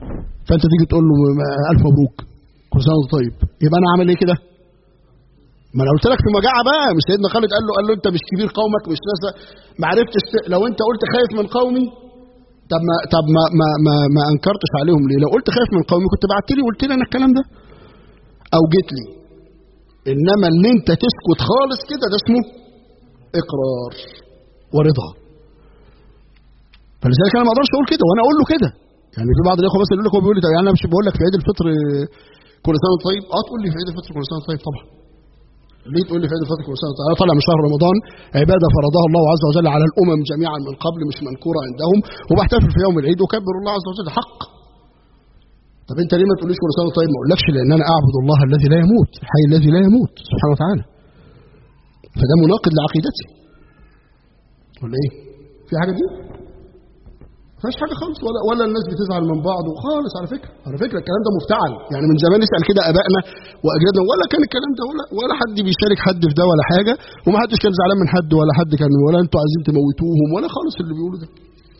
S1: فأنت تيجي تقول له ألف مبروك كل سنة وأنت طيب يبقى أنا عامل إيه كده؟ ما انا قلت لك في مجاعه بقى مش سيدنا خالد قال له قال له انت مش كبير قومك مش ناس ما عرفتش ت- لو انت قلت خايف من قومي طب ما طب ما ما ما, ما انكرتش عليهم ليه؟ لو قلت خايف من قومي كنت بعت لي وقلت لي انا الكلام ده او جيت لي انما اللي انت تسكت خالص كده ده اسمه اقرار ورضا فلذلك انا ما اقدرش اقول كده وانا اقول له كده يعني في بعض الاخوه بس يقول لك هو بيقول لي طب يعني انا مش بقول لك في عيد الفطر كل سنه وانت طيب اه تقول لي في عيد الفطر كل سنه وانت طيب طبعا ليه تقول لي في عيد الفطر كل سنه وانت طيب انا طالع من شهر رمضان عباده فرضها الله عز وجل على الامم جميعا من قبل مش منكوره عندهم وبحتفل في يوم العيد وكبر الله عز وجل حق طب انت ليه ما تقوليش كل سنه وانت طيب ما اقولكش لان انا اعبد الله الذي لا يموت الحي الذي لا يموت سبحانه وتعالى فده مناقض لعقيدتي ولا ايه في حاجه دي ما فيهاش حاجه خالص ولا ولا الناس بتزعل من بعض وخالص على فكره على فكره الكلام ده مفتعل يعني من زمان نسال كده ابائنا واجدادنا ولا كان الكلام ده ولا ولا حد بيشارك حد في ده ولا حاجه وما حدش كان زعلان من حد ولا حد كان ولا انتوا عايزين تموتوهم ولا خالص اللي بيقولوا ده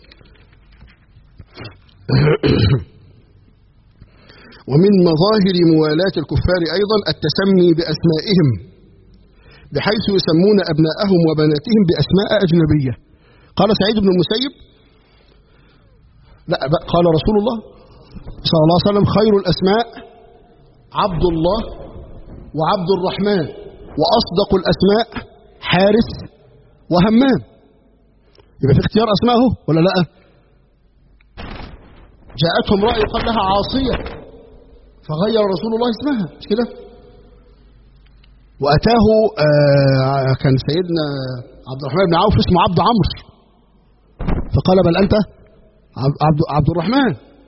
S1: ومن مظاهر موالاة الكفار أيضا التسمي بأسمائهم بحيث يسمون أبناءهم وبناتهم بأسماء أجنبية قال سعيد بن المسيب لا بقى قال رسول الله صلى الله عليه وسلم خير الأسماء عبد الله وعبد الرحمن وأصدق الأسماء حارس وهمام يبقى في اختيار أسماء اهو ولا لا جاءتهم رأي قال لها عاصية فغير رسول الله اسمها مش كده وأتاه آه كان سيدنا عبد الرحمن بن عوف اسمه عبد عمرو فقال بل أنت عبد, عبد الرحمن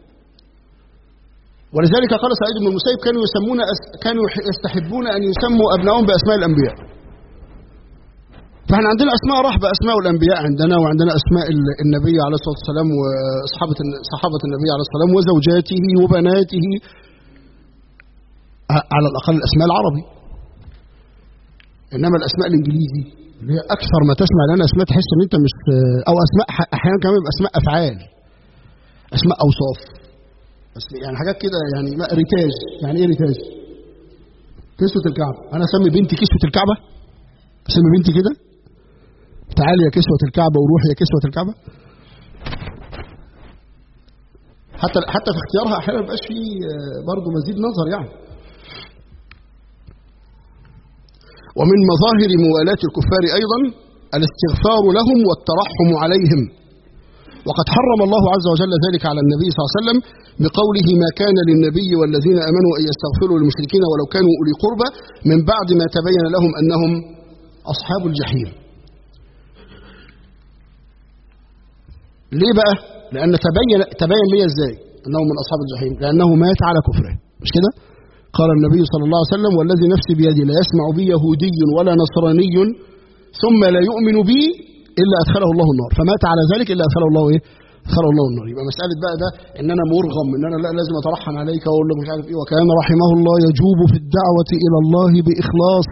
S1: ولذلك قال سعيد بن المسيب كانوا يسمون أس كانوا يستحبون أن يسموا أبنائهم بأسماء الأنبياء فاحنا عندنا أسماء رحبة أسماء الأنبياء عندنا وعندنا أسماء النبي عليه الصلاة والسلام وأصحابة صحابة النبي عليه الصلاة والسلام وزوجاته وبناته على الأقل الأسماء العربي إنما الأسماء الإنجليزي اللي هي أكثر ما تسمع لنا أسماء تحس إن أنت مش أو أسماء أحيانا كمان بيبقى أسماء أفعال أسماء أوصاف بس يعني حاجات كده يعني ما ريتاج يعني إيه ريتاج؟ كسوة الكعبة أنا أسمي بنتي كسوة الكعبة أسمي بنتي كده تعالي يا كسوة الكعبة وروحي يا كسوة الكعبة حتى حتى في اختيارها احيانا ما بيبقاش فيه برضه مزيد نظر يعني ومن مظاهر موالاة الكفار أيضا الاستغفار لهم والترحم عليهم وقد حرم الله عز وجل ذلك على النبي صلى الله عليه وسلم بقوله ما كان للنبي والذين امنوا ان يستغفروا للمشركين ولو كانوا اولي قربى من بعد ما تبين لهم انهم اصحاب الجحيم. ليه بقى؟ لان تبين تبين لي ازاي انه من اصحاب الجحيم؟ لانه مات على كفره مش كده؟ قال النبي صلى الله عليه وسلم والذي نفسي بيدي لا يسمع بي يهودي ولا نصراني ثم لا يؤمن بي الا ادخله الله النار فمات على ذلك الا ادخله الله ايه ادخله الله النار يبقى مساله بقى ده ان انا مرغم ان انا لا لازم اترحم عليك واقول لك مش عارف ايه وكان رحمه الله يجوب في الدعوه الى الله باخلاص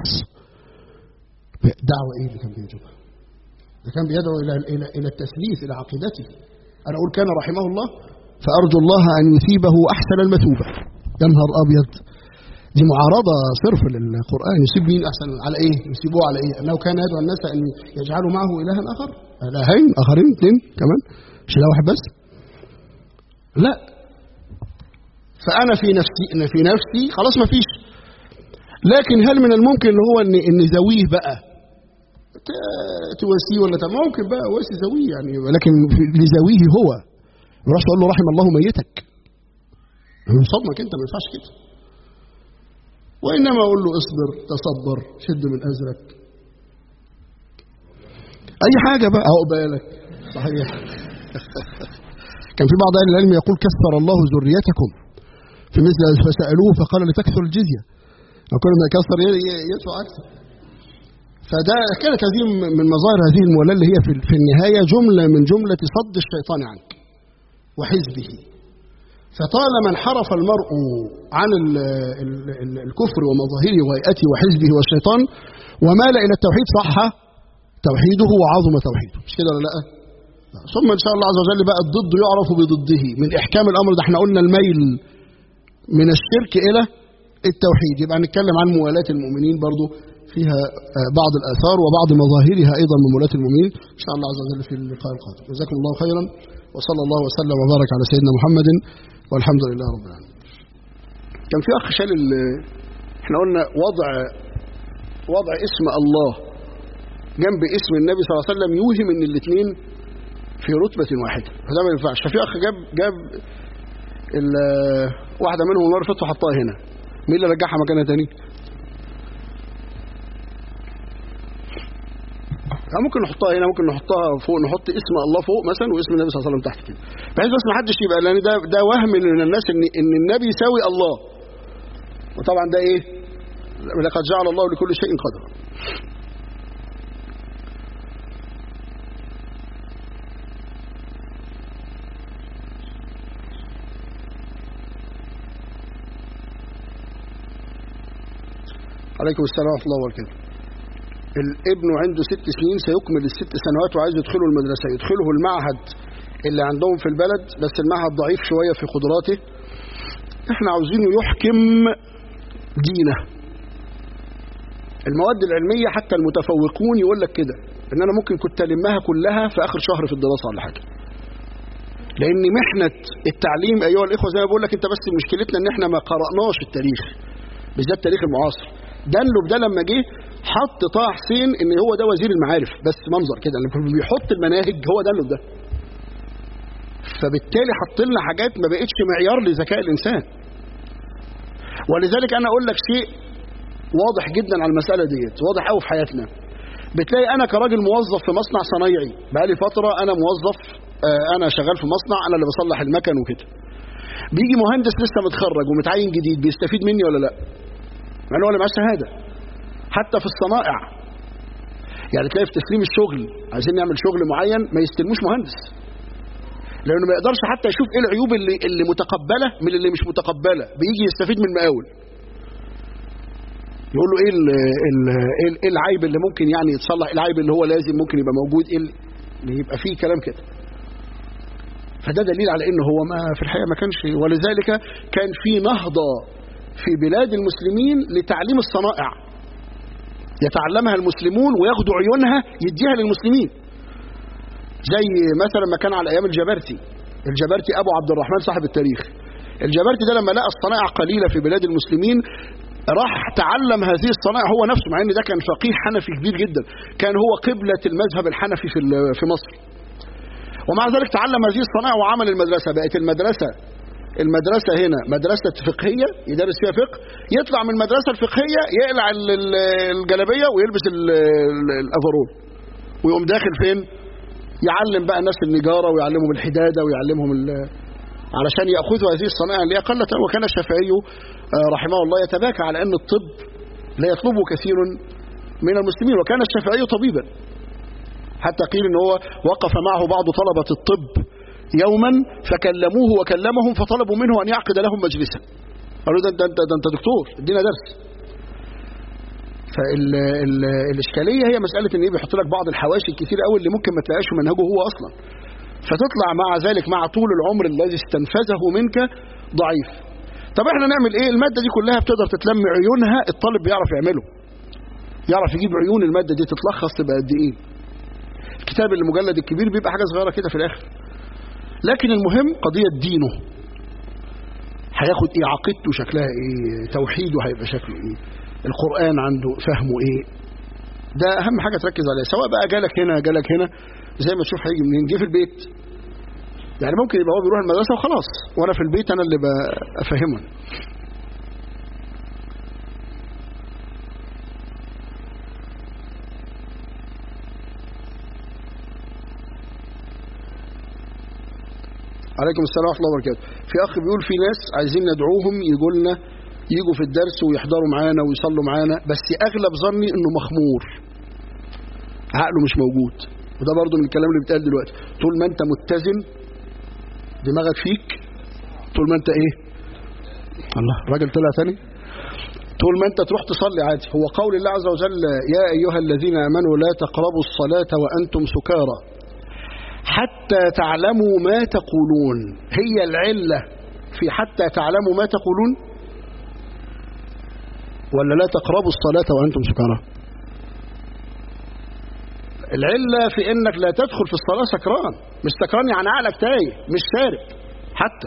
S1: دعوه ايه اللي كان بيجوبها ده كان بيدعو الى الى الى التثليث الى عقيدته انا اقول كان رحمه الله فارجو الله ان يثيبه احسن المثوبه يا نهار ابيض دي معارضة صرف للقرآن يسيب مين أحسن على إيه؟ يسيبوه على إيه؟ أنه كان يدعو الناس أن يجعلوا معه إلها آخر؟ إلهين آخرين اثنين كمان؟ مش إله واحد بس؟ لا فأنا في نفسي إن في نفسي خلاص ما فيش لكن هل من الممكن إن هو إن إن زويه بقى تواسيه ولا ممكن بقى واسي زويه يعني ولكن لزويه هو ما يروحش تقول له رحم الله ميتك من صدمك أنت ما ينفعش كده وإنما أقول له اصبر تصبر شد من أزرك أي حاجة بقى عقبالك صحيح كان في بعض أهل العلم يقول كثر الله ذريتكم في مثل فسألوه فقال لتكثر الجزية وكل ما يكثر يدفع أكثر فده كانت هذه من مظاهر هذه المولاة اللي هي في النهاية جملة من جملة صد الشيطان عنك وحزبه فطالما انحرف المرء عن الكفر ومظاهره وهيئته وحزبه والشيطان ومال الى التوحيد صح توحيده وعظم توحيده مش كده ولا لا؟ ثم ان شاء الله عز وجل بقى الضد يعرف بضده من احكام الامر ده احنا قلنا الميل من الشرك الى التوحيد يبقى نتكلم عن موالاه المؤمنين برضو فيها بعض الآثار وبعض مظاهرها أيضا من ولاة المؤمنين إن شاء الله عز وجل في اللقاء القادم جزاكم الله خيرا وصلى الله وسلم وبارك على سيدنا محمد والحمد لله رب العالمين كان في أخ شال احنا قلنا وضع وضع اسم الله جنب اسم النبي صلى الله عليه وسلم يوهم ان الاثنين في رتبة واحدة فده ما ينفعش ففي أخ جاب جاب واحدة منهم المرة اللي وحطها هنا مين اللي رجعها مكانها تاني؟ ممكن نحطها هنا ممكن نحطها فوق نحط اسم الله فوق مثلا واسم النبي صلى الله عليه وسلم تحت كده بحيث بس ما حدش يبقى لان ده ده وهم من الناس ان ان النبي يساوي الله وطبعا ده ايه لقد جعل الله لكل شيء قدرا عليكم السلام ورحمه الله وبركاته الابن عنده ست سنين سيكمل الست سنوات وعايز يدخله المدرسة يدخله المعهد اللي عندهم في البلد بس المعهد ضعيف شوية في قدراته احنا عاوزينه يحكم دينه المواد العلمية حتى المتفوقون يقول لك كده ان انا ممكن كنت المها كلها في اخر شهر في الدراسة ولا حاجة لان محنة التعليم ايها الاخوة زي ما بقول لك انت بس مشكلتنا ان احنا ما قرأناش التاريخ بالذات التاريخ المعاصر دنلب ده لما جه حط طه حسين ان هو ده وزير المعارف بس منظر كده لما بيحط المناهج هو دنلب ده فبالتالي حط لنا حاجات ما بقتش معيار لذكاء الانسان ولذلك انا اقول لك شيء واضح جدا على المساله ديت واضح قوي في حياتنا بتلاقي انا كراجل موظف في مصنع صنايعي بقالي فتره انا موظف انا شغال في مصنع انا اللي بصلح المكن وكده بيجي مهندس لسه متخرج ومتعين جديد بيستفيد مني ولا لا مع انه ولا معاه شهاده حتى في الصنائع يعني تلاقي في تسليم الشغل عايزين نعمل شغل معين ما يستلموش مهندس لانه ما يقدرش حتى يشوف ايه العيوب اللي اللي متقبله من اللي مش متقبله بيجي يستفيد من المقاول يقول له ايه ال ال ايه العيب اللي ممكن يعني يتصلح ايه العيب اللي هو لازم ممكن يبقى موجود ايه اللي يبقى فيه كلام كده فده دليل على ان هو ما في الحقيقه ما كانش ولذلك كان في نهضه في بلاد المسلمين لتعليم الصنائع يتعلمها المسلمون وياخدوا عيونها يديها للمسلمين زي مثلا ما كان على ايام الجبرتي الجبرتي ابو عبد الرحمن صاحب التاريخ الجبرتي ده لما لقى الصنائع قليله في بلاد المسلمين راح تعلم هذه الصنائع هو نفسه مع ان ده كان فقيه حنفي كبير جدا كان هو قبلة المذهب الحنفي في في مصر ومع ذلك تعلم هذه الصنائع وعمل المدرسة بقت المدرسة المدرسة هنا مدرسة فقهية يدرس فيها فقه يطلع من المدرسة الفقهية يقلع الجلابية ويلبس الأفرول ويقوم داخل فين يعلم بقى الناس النجارة ويعلمهم الحدادة ويعلمهم علشان يأخذوا هذه الصنائع اللي قلت وكان الشافعي رحمه الله يتباكى على أن الطب لا يطلبه كثير من المسلمين وكان الشافعي طبيبا حتى قيل ان هو وقف معه بعض طلبة الطب يوما فكلموه وكلمهم فطلبوا منه ان يعقد لهم مجلسا قالوا ده انت انت ده انت دكتور ادينا درس فالاشكاليه هي مساله ان ايه بيحط لك بعض الحواشي الكتير قوي اللي ممكن ما تلاقيش في منهجه هو اصلا فتطلع مع ذلك مع طول العمر الذي استنفذه منك ضعيف طب احنا نعمل ايه الماده دي كلها بتقدر تتلم عيونها الطالب بيعرف يعمله يعرف يجيب عيون الماده دي تتلخص تبقى قد ايه الكتاب المجلد الكبير بيبقى حاجه صغيره كده في الاخر لكن المهم قضيه دينه هياخد ايه عقيدته شكلها ايه توحيده هيبقى شكله ايه القران عنده فهمه ايه ده اهم حاجه تركز عليها سواء بقى جالك هنا جالك هنا زي ما تشوف هيجي منين جه في البيت يعني ممكن يبقى هو بيروح المدرسه وخلاص وانا في البيت انا اللي بفهمه عليكم السلام ورحمه الله وبركاته في اخ بيقول في ناس عايزين ندعوهم يجوا لنا يجوا في الدرس ويحضروا معانا ويصلوا معانا بس اغلب ظني انه مخمور عقله مش موجود وده برضه من الكلام اللي بيتقال دلوقتي طول ما انت متزن دماغك فيك طول ما انت ايه الله الراجل طلع تاني طول ما انت تروح تصلي عادي هو قول الله عز وجل يا ايها الذين امنوا لا تقربوا الصلاه وانتم سكارى حتى تعلموا ما تقولون هي العله في حتى تعلموا ما تقولون ولا لا تقربوا الصلاه وانتم سكارى العلة في انك لا تدخل في الصلاة سكران مش سكران يعني عقلك تايه مش سارق حتى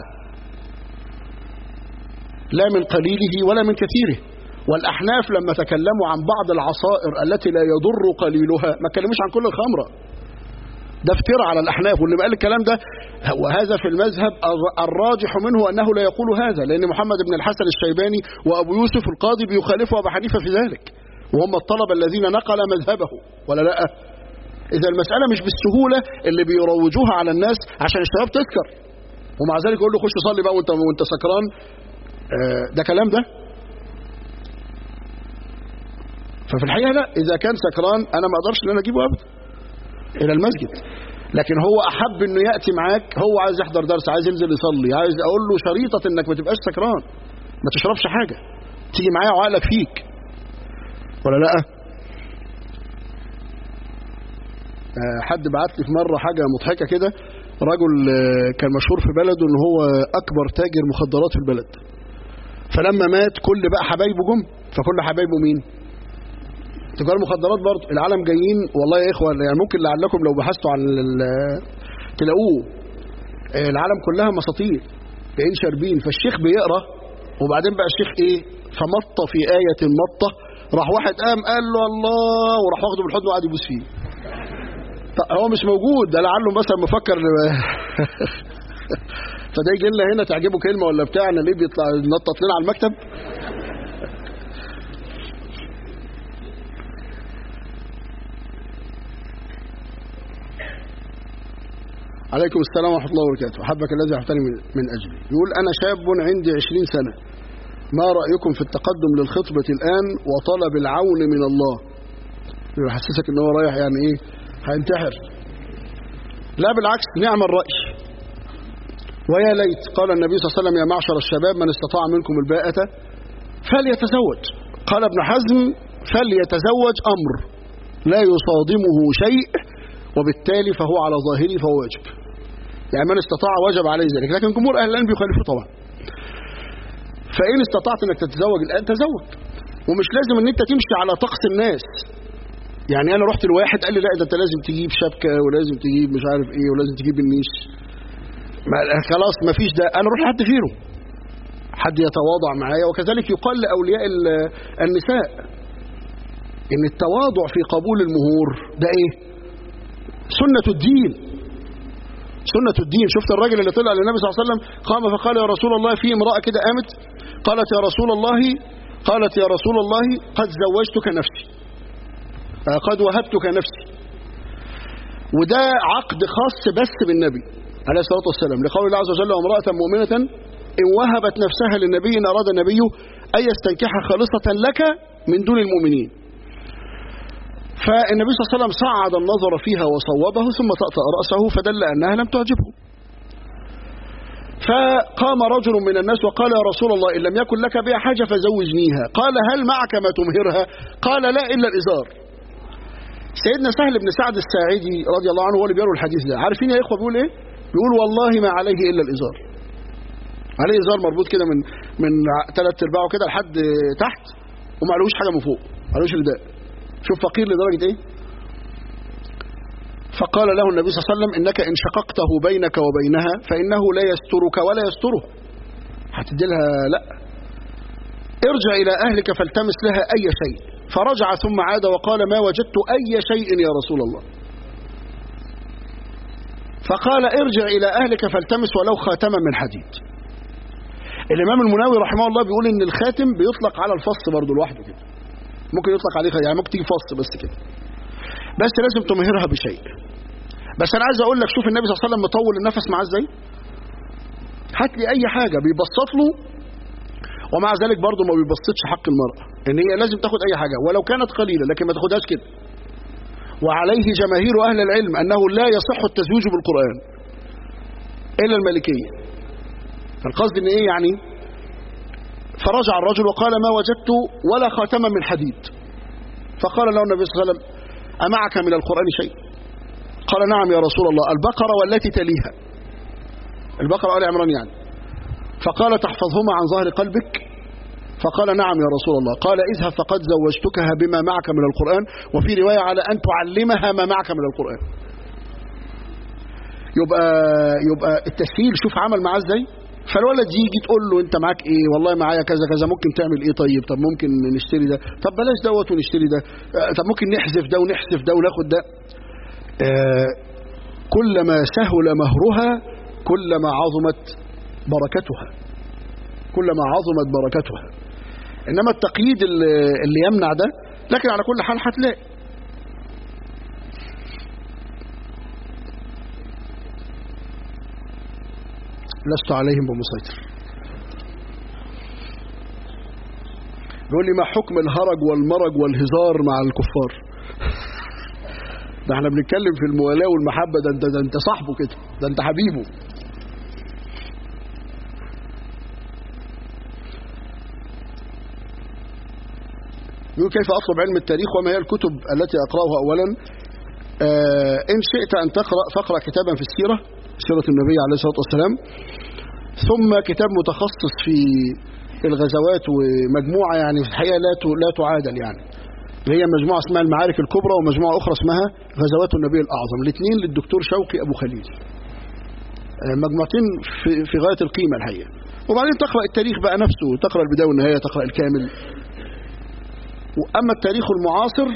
S1: لا من قليله ولا من كثيره والأحناف لما تكلموا عن بعض العصائر التي لا يضر قليلها ما تكلموش عن كل الخمرة ده افتراء على الأحناف واللي قال الكلام ده وهذا في المذهب الراجح منه أنه لا يقول هذا لأن محمد بن الحسن الشيباني وأبو يوسف القاضي بيخالفوا أبو حنيفة في ذلك وهم الطلبة الذين نقل مذهبه ولا لا إذا المسألة مش بالسهولة اللي بيروجوها على الناس عشان الشباب تسكر ومع ذلك يقول له خش صلي بقى وانت وانت سكران آه ده كلام ده ففي الحقيقة لا إذا كان سكران أنا ما أقدرش إن أنا أجيبه أبدا إلى المسجد لكن هو أحب إنه يأتي معاك هو عايز يحضر درس عايز ينزل يصلي عايز أقول له شريطة إنك ما تبقاش سكران ما تشربش حاجة تيجي معايا وعقلك فيك ولا لا آه حد بعت لي في مرة حاجة مضحكة كده رجل آه كان مشهور في بلده ان هو اكبر تاجر مخدرات في البلد فلما مات كل بقى حبايبه جم فكل حبايبه مين تجار مخدرات برضه العالم جايين والله يا اخوه يعني ممكن لعلكم لو بحثتوا عن تلاقوه العالم كلها مساطيل جايين شاربين فالشيخ بيقرا وبعدين بقى الشيخ ايه فمط في آية مطة راح واحد قام قال له الله وراح واخده بالحضن وقعد يبوس فيه هو مش موجود ده لعله مثلا مفكر فده يجي لنا هنا تعجبه كلمه ولا بتاع انا ليه بيطلع ينطط لنا على المكتب عليكم السلام ورحمة الله وبركاته أحبك الذي أحترم من أجلي يقول أنا شاب عندي عشرين سنة ما رأيكم في التقدم للخطبة الآن وطلب العون من الله يحسسك ان هو رايح يعني ايه هينتحر لا بالعكس نعم الرأي ويا ليت قال النبي صلى الله عليه وسلم يا معشر الشباب من استطاع منكم الباءة فليتزوج قال ابن حزم فليتزوج أمر لا يصادمه شيء وبالتالي فهو على ظاهره فهو واجب يعني من استطاع وجب عليه ذلك لكن جمهور أهل العلم بيخالفوا طبعا فإن استطعت أنك تتزوج الآن تزوج ومش لازم أن أنت تمشي على طقس الناس يعني أنا رحت لواحد قال لي لا ده أنت لازم تجيب شبكة ولازم تجيب مش عارف إيه ولازم تجيب النيش ما خلاص ما فيش ده أنا أروح لحد غيره حد يتواضع معايا وكذلك يقال لأولياء النساء إن التواضع في قبول المهور ده إيه سنة الدين سنة الدين شفت الراجل اللي طلع للنبي صلى الله عليه وسلم قام فقال يا رسول الله في امرأة كده قامت قالت يا رسول الله قالت يا رسول الله قد زوجتك نفسي قد وهبتك نفسي وده عقد خاص بس بالنبي عليه الصلاة والسلام لقول الله عز وجل وامرأة مؤمنة إن وهبت نفسها للنبي إن أراد النبي أن يستنكحها خالصة لك من دون المؤمنين فالنبي صلى الله عليه وسلم صعد النظر فيها وصوبه ثم طأطأ رأسه فدل أنها لم تعجبه فقام رجل من الناس وقال يا رسول الله إن لم يكن لك بها حاجة فزوجنيها قال هل معك ما تمهرها قال لا إلا الإزار سيدنا سهل بن سعد الساعدي رضي الله عنه هو اللي بيروي الحديث ده عارفين يا إخوة بيقول إيه بيقول والله ما عليه إلا الإزار عليه إزار مربوط كده من من ثلاث ارباعه كده لحد تحت وما عليهوش حاجة من فوق ما عليهوش رداء شوف فقير لدرجة ايه فقال له النبي صلى الله عليه وسلم انك ان شققته بينك وبينها فانه لا يسترك ولا يستره هتدي لها لا ارجع الى اهلك فالتمس لها اي شيء فرجع ثم عاد وقال ما وجدت اي شيء يا رسول الله فقال ارجع الى اهلك فالتمس ولو خاتما من حديد الامام المناوي رحمه الله بيقول ان الخاتم بيطلق على الفص برضه لوحده كده ممكن يطلق عليه يعني ممكن تيجي فص بس كده بس لازم تمهرها بشيء بس انا عايز اقول لك شوف النبي صلى الله عليه وسلم مطول النفس معاه ازاي هات لي اي حاجه بيبسط له ومع ذلك برضه ما بيبسطش حق المراه ان هي لازم تاخد اي حاجه ولو كانت قليله لكن ما تاخدهاش كده وعليه جماهير اهل العلم انه لا يصح التزويج بالقران الا المالكيه فالقصد ان ايه يعني فرجع الرجل وقال ما وجدت ولا خاتما من حديد فقال له النبي صلى الله عليه وسلم أمعك من القرآن شيء قال نعم يا رسول الله البقرة والتي تليها البقرة آل عمران يعني فقال تحفظهما عن ظهر قلبك فقال نعم يا رسول الله قال اذهب فقد زوجتكها بما معك من القرآن وفي رواية على أن تعلمها ما معك من القرآن يبقى يبقى التسهيل شوف عمل معاه ازاي فالولد يجي تقول له انت معاك ايه والله معايا كذا كذا ممكن تعمل ايه طيب طب ممكن نشتري ده طب بلاش دوت ونشتري ده آه، طب ممكن نحذف ده ونحذف ده وناخد ده آه، كلما سهل مهرها كلما عظمت بركتها كلما عظمت بركتها انما التقييد اللي اللي يمنع ده لكن على كل حال هتلاقي لست عليهم بمسيطر بيقول لي ما حكم الهرج والمرج والهزار مع الكفار ده احنا بنتكلم في الموالاه والمحبه ده انت ده انت صاحبه كده ده انت حبيبه يقول كيف اطلب علم التاريخ وما هي الكتب التي اقراها اولا آه ان شئت ان تقرا فاقرا كتابا في السيره سيره النبي عليه الصلاه والسلام ثم كتاب متخصص في الغزوات ومجموعه يعني في الحقيقه لا ت- لا تعادل يعني هي مجموعه اسمها المعارك الكبرى ومجموعه اخرى اسمها غزوات النبي الاعظم الاثنين للدكتور شوقي ابو خليل آه، مجموعتين في, في غايه القيمه الحقيقه وبعدين تقرا التاريخ بقى نفسه تقرا البدايه والنهايه تقرا الكامل واما التاريخ المعاصر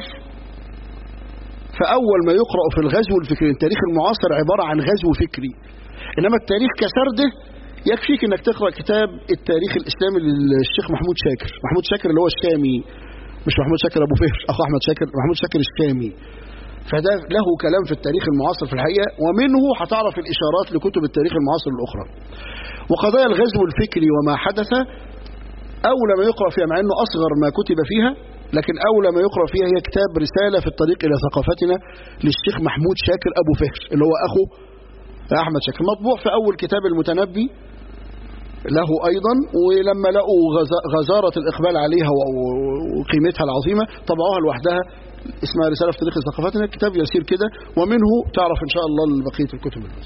S1: فاول ما يقرا في الغزو الفكري التاريخ المعاصر عباره عن غزو فكري انما التاريخ كسرده يكفيك انك تقرا كتاب التاريخ الاسلامي للشيخ محمود شاكر محمود شاكر اللي هو الشامي مش محمود شاكر ابو فهر اخو احمد شاكر محمود شاكر الشامي فده له كلام في التاريخ المعاصر في الحقيقه ومنه هتعرف الاشارات لكتب التاريخ المعاصر الاخرى وقضايا الغزو الفكري وما حدث اولى ما يقرا فيها مع انه اصغر ما كتب فيها لكن اولى ما يقرا فيها هي كتاب رساله في الطريق الى ثقافتنا للشيخ محمود شاكر ابو فهر اللي هو اخو احمد شاكر مطبوع في اول كتاب المتنبي له ايضا ولما لقوا غز- غزاره الاقبال عليها و- وقيمتها العظيمه طبعوها لوحدها اسمها رساله في تاريخ ثقافتنا كتاب يسير كده ومنه تعرف ان شاء الله بقيه الكتب الأخرى.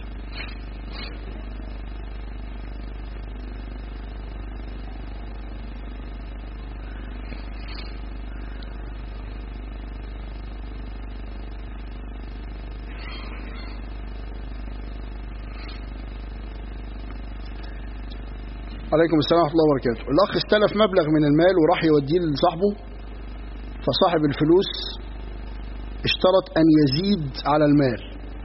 S1: عليكم السلام ورحمه الله وبركاته الاخ استلف مبلغ من المال وراح يوديه لصاحبه فصاحب الفلوس اشترط ان يزيد على المال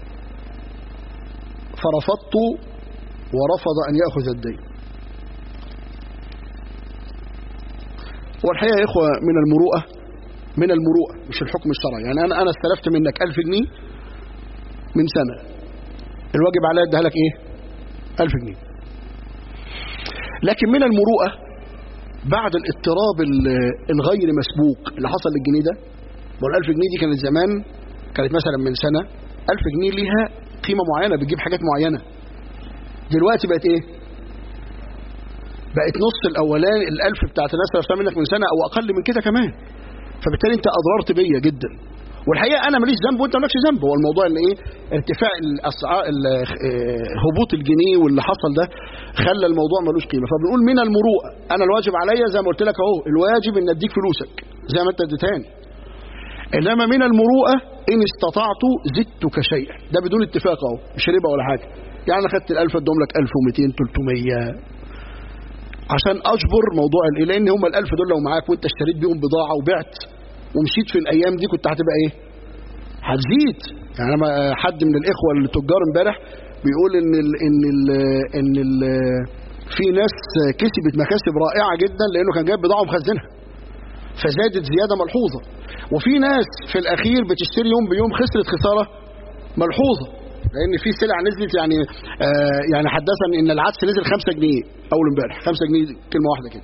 S1: فرفضت ورفض ان ياخذ الدين والحقيقه يا اخوه من المروءه من المروءه مش الحكم الشرعي يعني انا انا استلفت منك 1000 جنيه من سنه الواجب عليا اديها لك ايه 1000 جنيه لكن من المروءة بعد الاضطراب ال- الغير مسبوق اللي حصل للجنيه ده وال1000 جنيه دي كانت زمان كانت مثلا من سنة 1000 جنيه ليها قيمة معينة بتجيب حاجات معينة دلوقتي بقت ايه بقت نص الاولاني الالف بتاعت الناس اللي عرفتها منك من سنه او اقل من كده كمان فبالتالي انت اضررت بيا جدا والحقيقه انا ماليش ذنب وانت مالكش ذنب هو الموضوع ان ايه ارتفاع الاسعار ال- آه، هبوط الجنيه واللي حصل ده خلى الموضوع ملوش قيمه فبنقول من المروءه انا الواجب عليا زي ما قلت لك اهو الواجب ان اديك فلوسك زي ما انت اديتهاني انما من المروءه ان استطعت زدتك شيئا ده بدون اتفاق اهو مش ربا ولا حاجه يعني انا خدت ال1000 ادهم لك 1200 300 عشان اجبر موضوع ال- لان هم ال1000 دول لو معاك وانت اشتريت بيهم بضاعه وبعت ومشيت في الايام دي كنت هتبقى ايه؟ هتزيد يعني لما حد من الاخوه التجار امبارح بيقول ان ال ان ال ان ال في ناس كسبت مكاسب رائعه جدا لانه كان جايب بضاعه ومخزنها فزادت زياده ملحوظه وفي ناس في الاخير بتشتري يوم بيوم خسرت خساره ملحوظه لان في سلع نزلت يعني آه يعني حدثني ان العدس نزل 5 جنيه اول امبارح 5 جنيه كلمه واحده كده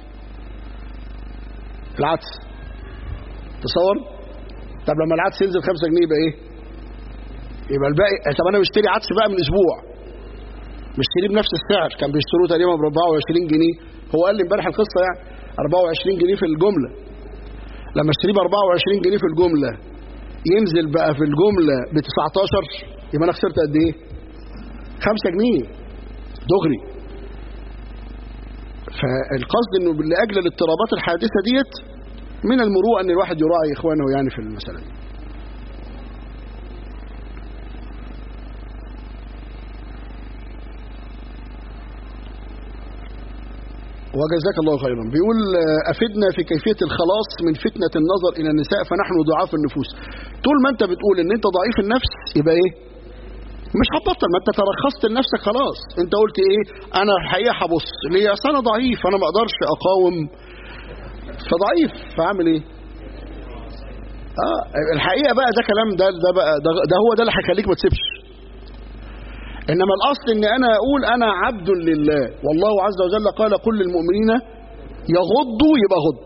S1: العدس تصور طب لما العدس ينزل 5 جنيه يبقى ايه يبقى الباقي طب انا مشتري عدس بقى من اسبوع مشتريه بنفس السعر كان بيشتروه تقريبا ب 24 جنيه هو قال لي امبارح القصه يعني 24 جنيه في الجمله لما اشتريه ب 24 جنيه في الجمله ينزل بقى في الجمله ب 19 يبقى انا خسرت قد ايه 5 جنيه دغري فالقصد انه لاجل الاضطرابات الحادثه ديت من المروءه ان الواحد يراعي اخوانه يعني في المساله دي وجزاك الله خيرا بيقول آه، أفدنا في كيفية الخلاص من فتنة النظر إلى النساء فنحن ضعاف النفوس طول ما أنت بتقول إن أنت ضعيف النفس يبقى إيه مش هتبطل ما أنت ترخصت لنفسك خلاص أنت قلت إيه أنا الحقيقة هبص ليه أصل أنا ضعيف أنا ما أقدرش أقاوم فضعيف فأعمل إيه اه الحقيقه بقى ده كلام ده ده بقى ده, ده هو ده اللي هيخليك ما تسيبش انما الاصل ان انا اقول انا عبد لله والله عز وجل قال قل للمؤمنين يغضوا يبقى غض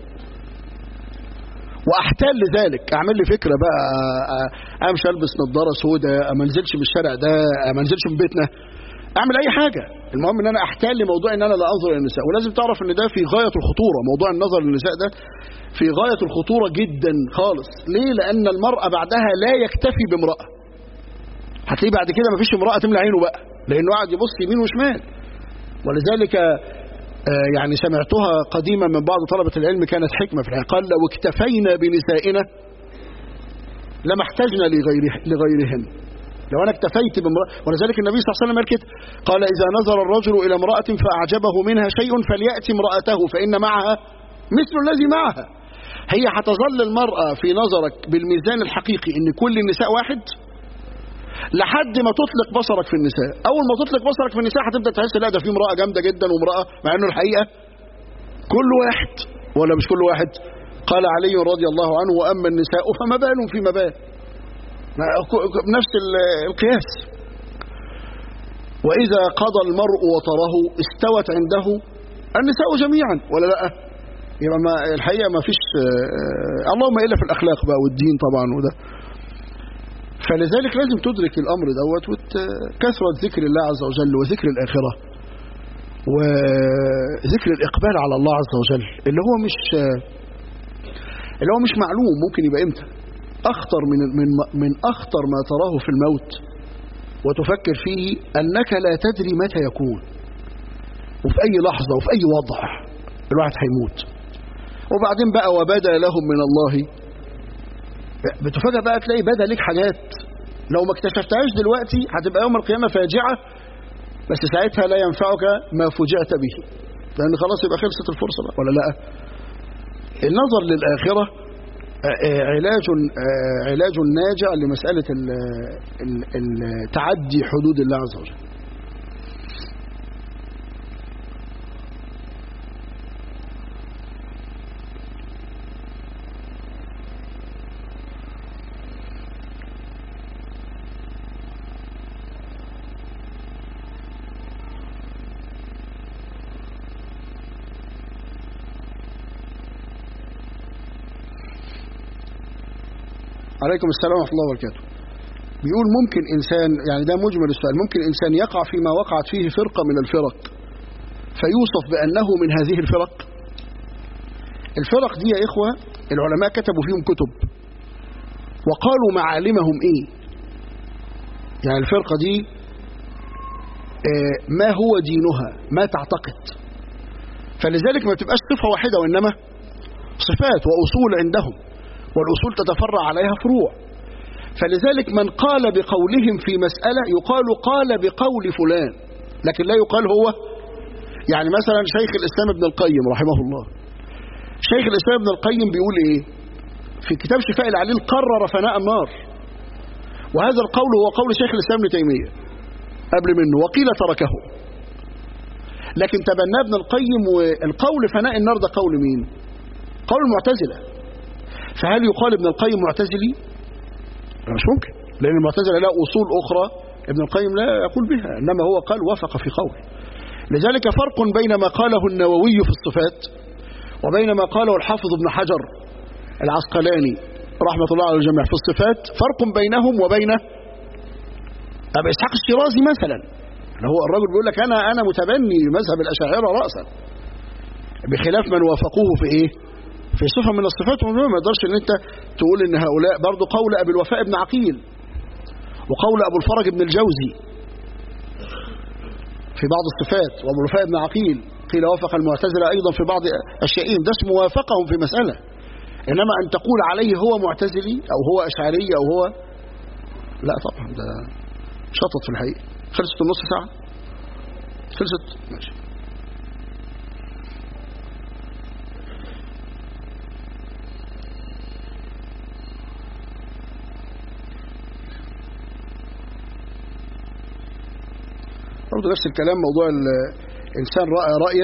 S1: واحتال لذلك اعمل لي فكره بقى آه، امشي البس نظاره سوداء ما انزلش من الشارع ده ما انزلش من بيتنا اعمل اي حاجه المهم ان انا احتال لموضوع ان انا لا انظر الى النساء ولازم تعرف ان ده في غايه الخطوره موضوع النظر للنساء ده في غايه الخطوره جدا خالص ليه لان المراه بعدها لا يكتفي بامراه هتلاقيه بعد كده مفيش امراه تملى عينه بقى لانه قاعد يبص يمين وشمال ولذلك آه، يعني سمعتها قديما من بعض طلبه العلم كانت حكمه في الحقيقه قال لو اكتفينا بنسائنا لما احتجنا لغيره لغيرهن لو انا اكتفيت بامراه ولذلك النبي صلى الله عليه وسلم قال كده قال اذا نظر الرجل الى امراه فاعجبه منها شيء فلياتي امراته فان معها مثل الذي معها هي هتظل المراه في نظرك بالميزان الحقيقي ان كل النساء واحد لحد ما تطلق بصرك في النساء اول ما تطلق بصرك في النساء هتبدا تحس لا ده في امراه جامده جدا وامراه مع انه الحقيقه كل واحد ولا مش كل واحد قال علي رضي الله عنه واما النساء فما بال فيما بال نفس ال- القياس وإذا قضى المرء وطره استوت عنده النساء جميعا ولا لا يبقى ما الحقيقة ما فيش آه، اللهم إلا في الأخلاق بقى والدين طبعا وده فلذلك لازم تدرك الأمر دوت وكثرة ذكر الله عز وجل وذكر الآخرة وذكر الإقبال على الله عز وجل اللي هو مش اللي هو مش معلوم ممكن يبقى امتى أخطر من من من أخطر ما تراه في الموت وتفكر فيه أنك لا تدري متى يكون وفي أي لحظة وفي أي وضع الواحد هيموت وبعدين بقى وبدا لهم من الله بتفاجأ بقى تلاقي بدا ليك حاجات لو ما اكتشفتهاش دلوقتي هتبقى يوم القيامة فاجعة بس ساعتها لا ينفعك ما فجعت به لأن خلاص يبقى خلصت الفرصة بقى ولا لا النظر للآخرة علاج علاج ناجع لمسألة ال- ال- تعدي حدود الله عز وجل عليكم السلام ورحمة الله وبركاته بيقول ممكن إنسان يعني ده مجمل السؤال ممكن إنسان يقع فيما وقعت فيه فرقة من الفرق فيوصف بأنه من هذه الفرق الفرق دي يا إخوة العلماء كتبوا فيهم كتب وقالوا معالمهم إيه يعني الفرقة دي آه، ما هو دينها ما تعتقد فلذلك ما تبقاش صفة واحدة وإنما صفات وأصول عندهم والأصول تتفرع عليها فروع فلذلك من قال بقولهم في مسألة يقال قال بقول فلان لكن لا يقال هو يعني مثلا شيخ الإسلام ابن القيم رحمه الله شيخ الإسلام ابن القيم بيقول إيه في كتاب شفاء العليل قرر فناء النار وهذا القول هو قول شيخ الإسلام ابن تيمية قبل منه وقيل تركه لكن تبناه ابن القيم والقول فناء النار ده قول مين قول المعتزلة فهل يقال ابن القيم معتزلي مش ممكن لأن المعتزلة لا أصول أخرى ابن القيم لا يقول بها إنما هو قال وافق في قول لذلك فرق بين ما قاله النووي في الصفات وبين ما قاله الحافظ ابن حجر العسقلاني رحمة الله على الجميع في الصفات فرق بينهم وبين أبي إسحاق الشيرازي مثلا اللي هو الرجل بيقول لك أنا أنا متبني مذهب الأشاعرة رأسا بخلاف من وافقوه في إيه؟ في صفة من الصفات وما ما يقدرش ان انت تقول ان هؤلاء برضو قول ابي الوفاء بن عقيل وقول ابو الفرج بن الجوزي في بعض الصفات وابو الوفاء بن عقيل قيل وافق المعتزلة أيضا في بعض أشيائهم ده اسمه وافقهم في مسألة إنما أن تقول عليه هو معتزلي أو هو أشعري أو هو لا طبعا ده شطط في الحقيقة خلصت النص ساعة خلصت ماشي برضه نفس الكلام موضوع الإنسان رأى رأيا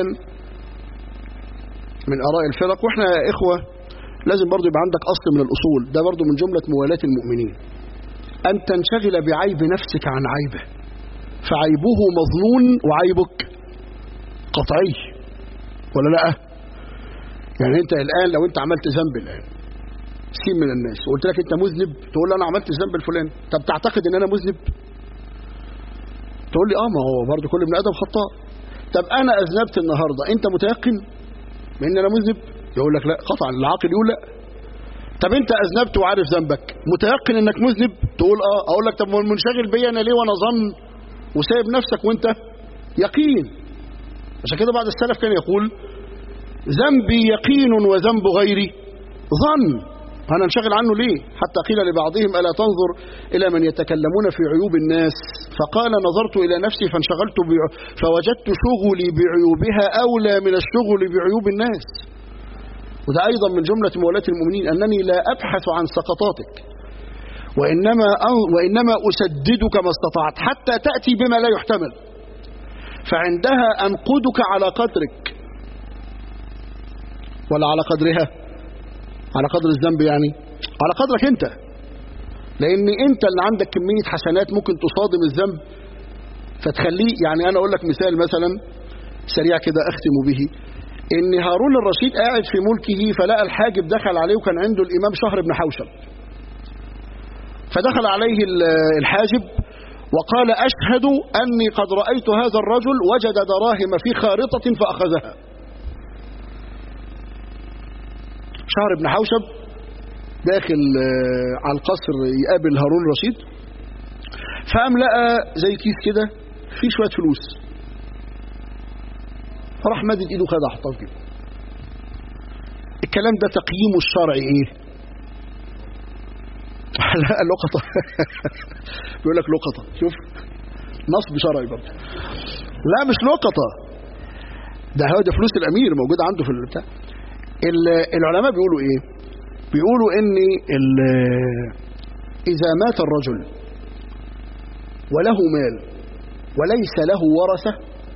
S1: من آراء الفرق وإحنا يا إخوة لازم برضه يبقى عندك أصل من الأصول ده برضه من جملة موالاة المؤمنين أن تنشغل بعيب نفسك عن عيبه فعيبه مظنون وعيبك قطعي ولا لا يعني انت الآن لو انت عملت ذنب الآن سين من الناس وقلت لك انت مذنب تقول لي انا عملت الذنب الفلاني طب تعتقد ان انا مذنب تقول لي اه ما هو برضه كل ابن ادم خطاء طب انا اذنبت النهارده انت متيقن بان انا مذنب يقول لك لا قطعا العاقل يقول لا طب انت اذنبت وعارف ذنبك متيقن انك مذنب تقول اه اقول لك طب منشغل بيا انا ليه وانا ظن وسايب نفسك وانت يقين عشان كده بعض السلف كان يقول ذنبي يقين وذنب غيري ظن أنا انشغل عنه ليه حتى قيل لبعضهم ألا تنظر إلى من يتكلمون في عيوب الناس فقال نظرت إلى نفسي فانشغلت بع... فوجدت شغلي بعيوبها أولى من الشغل بعيوب الناس وده أيضا من جملة مولاة المؤمنين أنني لا أبحث عن سقطاتك وإنما أن... وإنما أسددك ما استطعت حتى تأتي بما لا يحتمل فعندها أنقدك على قدرك ولا على قدرها على قدر الذنب يعني على قدرك انت لان انت اللي عندك كمية حسنات ممكن تصادم الذنب فتخليه يعني انا اقول لك مثال مثلا سريع كده اختم به ان هارون الرشيد قاعد في ملكه فلقى الحاجب دخل عليه وكان عنده الامام شهر بن حوشب فدخل عليه الحاجب وقال اشهد اني قد رايت هذا الرجل وجد دراهم في خارطه فاخذها شهر بن حوشب داخل على القصر يقابل هارون الرشيد فقام لقى زي كيس كده فيه شويه فلوس فراح مدد ايده خدها حطها في جيبه الكلام ده تقييمه الشرعي ايه لا لقطة بيقول لك لقطة شوف نصب شرعي برضه لا مش لقطة ده هو ده فلوس الامير موجودة عنده في البتاع العلماء بيقولوا ايه بيقولوا ان اذا مات الرجل وله مال وليس له ورثة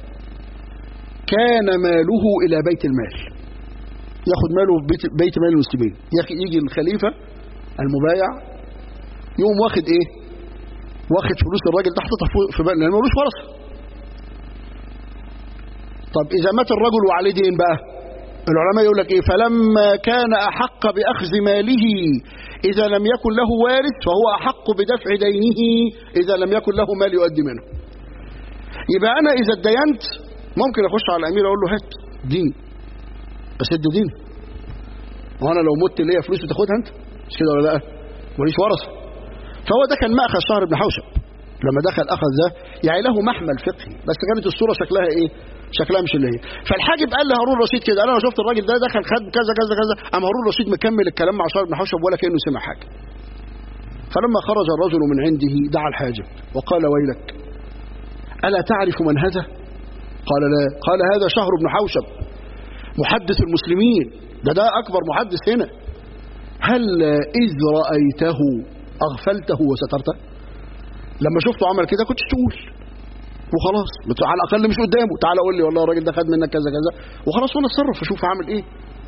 S1: كان ماله الى بيت المال ياخد ماله بيت, بيت مال المسلمين يجي الخليفة المبايع يقوم واخد ايه واخد فلوس الراجل ده حاططها في بال لانه ملوش ورثة طب اذا مات الرجل وعليه دين بقى العلماء يقول لك ايه فلما كان احق باخذ ماله اذا لم يكن له وارث فهو احق بدفع دينه اذا لم يكن له مال يؤدي منه يبقى انا اذا اتدينت ممكن اخش على الامير اقول له هات ديني بس ادي ديني وانا لو مت ليا فلوس بتاخدها انت مش كده ولا لا ماليش ورثه فهو ده كان ماخذ شهر بن حوشب لما دخل اخذ ده يعني له محمل فقهي بس كانت الصوره شكلها ايه شكلها مش اللي هي فالحاجب قال لهارون رشيد كده انا شفت الراجل ده دخل خد كذا كذا كذا قام هارون رشيد مكمل الكلام مع شهر بن حوشب ولا كانه سمع حاجه فلما خرج الرجل من عنده دعا الحاجب وقال ويلك الا تعرف من هذا قال لا قال هذا شهر بن حوشب محدث المسلمين ده ده اكبر محدث هنا هل اذ رايته اغفلته وسترته لما شفته عمل كده كنت تقول وخلاص على الاقل مش قدامه تعال قول لي والله الراجل ده خد منك كذا كذا وخلاص وانا اتصرف اشوف هعمل ايه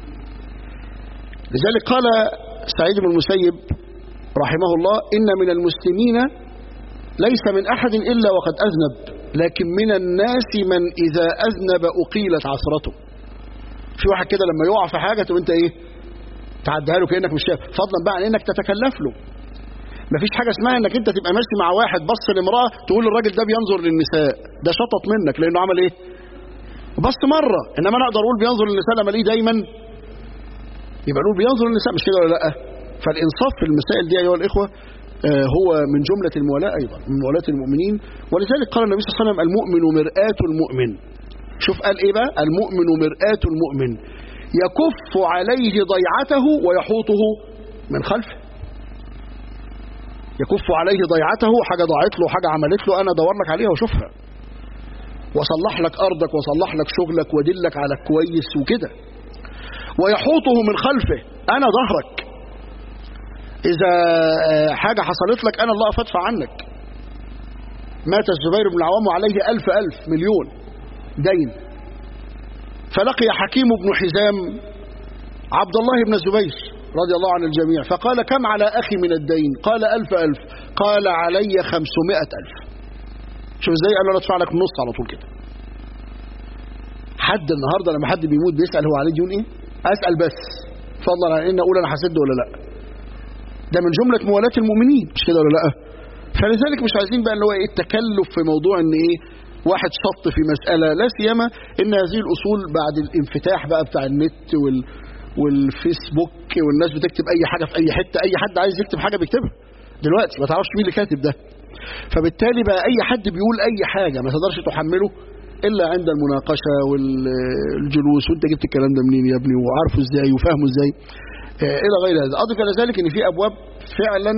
S1: لذلك قال سعيد بن المسيب رحمه الله ان من المسلمين ليس من احد الا وقد اذنب لكن من الناس من اذا اذنب اقيلت عثرته في واحد كده لما يقع في حاجه تقول انت ايه تعديها له كانك مش شايف فضلا بقى عن انك تتكلف له مفيش حاجة اسمها انك انت تبقى ماشي مع واحد بص لامرأة تقول الراجل ده بينظر للنساء ده شطط منك لانه عمل ايه بص مرة انما انا اقدر اقول بينظر للنساء لما ليه دايما يبقى نقول بينظر للنساء مش كده ولا لا فالانصاف في المسائل دي ايها الاخوة آه هو من جملة المولاة ايضا من مولاة المؤمنين ولذلك قال النبي صلى الله عليه وسلم المؤمن مرآة المؤمن شوف قال ايه بقى المؤمن مرآة المؤمن يكف عليه ضيعته ويحوطه من خلفه يكف عليه ضيعته حاجة ضاعت له حاجة عملت له أنا أدور لك عليها وأشوفها وأصلح لك أرضك وأصلح لك شغلك وأدلك على كويس وكده ويحوطه من خلفه أنا ظهرك إذا حاجة حصلت لك أنا الله أدفع عنك مات الزبير بن العوام وعليه ألف ألف مليون دين فلقي حكيم بن حزام عبد الله بن الزبير رضي الله عن الجميع فقال كم على أخي من الدين قال ألف ألف قال علي خمسمائة ألف شوف ازاي قال له ادفع لك النص على طول كده حد النهارده لما حد بيموت بيسأل هو عليه ديون ايه أسأل بس فضلا عن ان اقول انا هسد ولا لا ده من جملة موالاة المؤمنين مش كده ولا لا فلذلك مش عايزين بقى اللي هو ايه التكلف في موضوع ان ايه واحد شط في مسألة لا سيما ان هذه الاصول بعد الانفتاح بقى بتاع النت وال والفيسبوك والناس بتكتب اي حاجة في اي حتة اي حد عايز يكتب حاجة بيكتبها دلوقتي ما تعرفش مين اللي كاتب ده فبالتالي بقى اي حد بيقول اي حاجة ما تقدرش تحمله الا عند المناقشة والجلوس وانت جبت الكلام ده منين يا ابني وعارفه ازاي وفاهمه ازاي آه الى غير هذا اضف الى ذلك ان في ابواب فعلا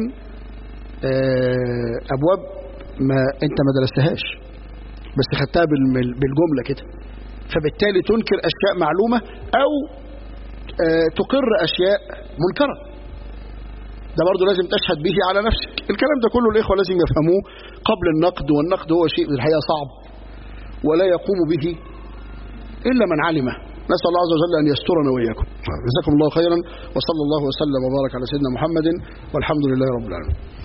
S1: آه ابواب ما انت ما درستهاش بس خدتها بالجملة كده فبالتالي تنكر اشياء معلومة او آه تقر اشياء منكرة ده برضه لازم تشهد به على نفسك الكلام ده كله الاخوة لازم يفهموه قبل النقد والنقد هو شيء في الحقيقة صعب ولا يقوم به إلا من علمه نسأل الله عز وجل أن يسترنا وإياكم جزاكم الله خيرا وصلى الله وسلم وبارك على سيدنا محمد والحمد لله رب العالمين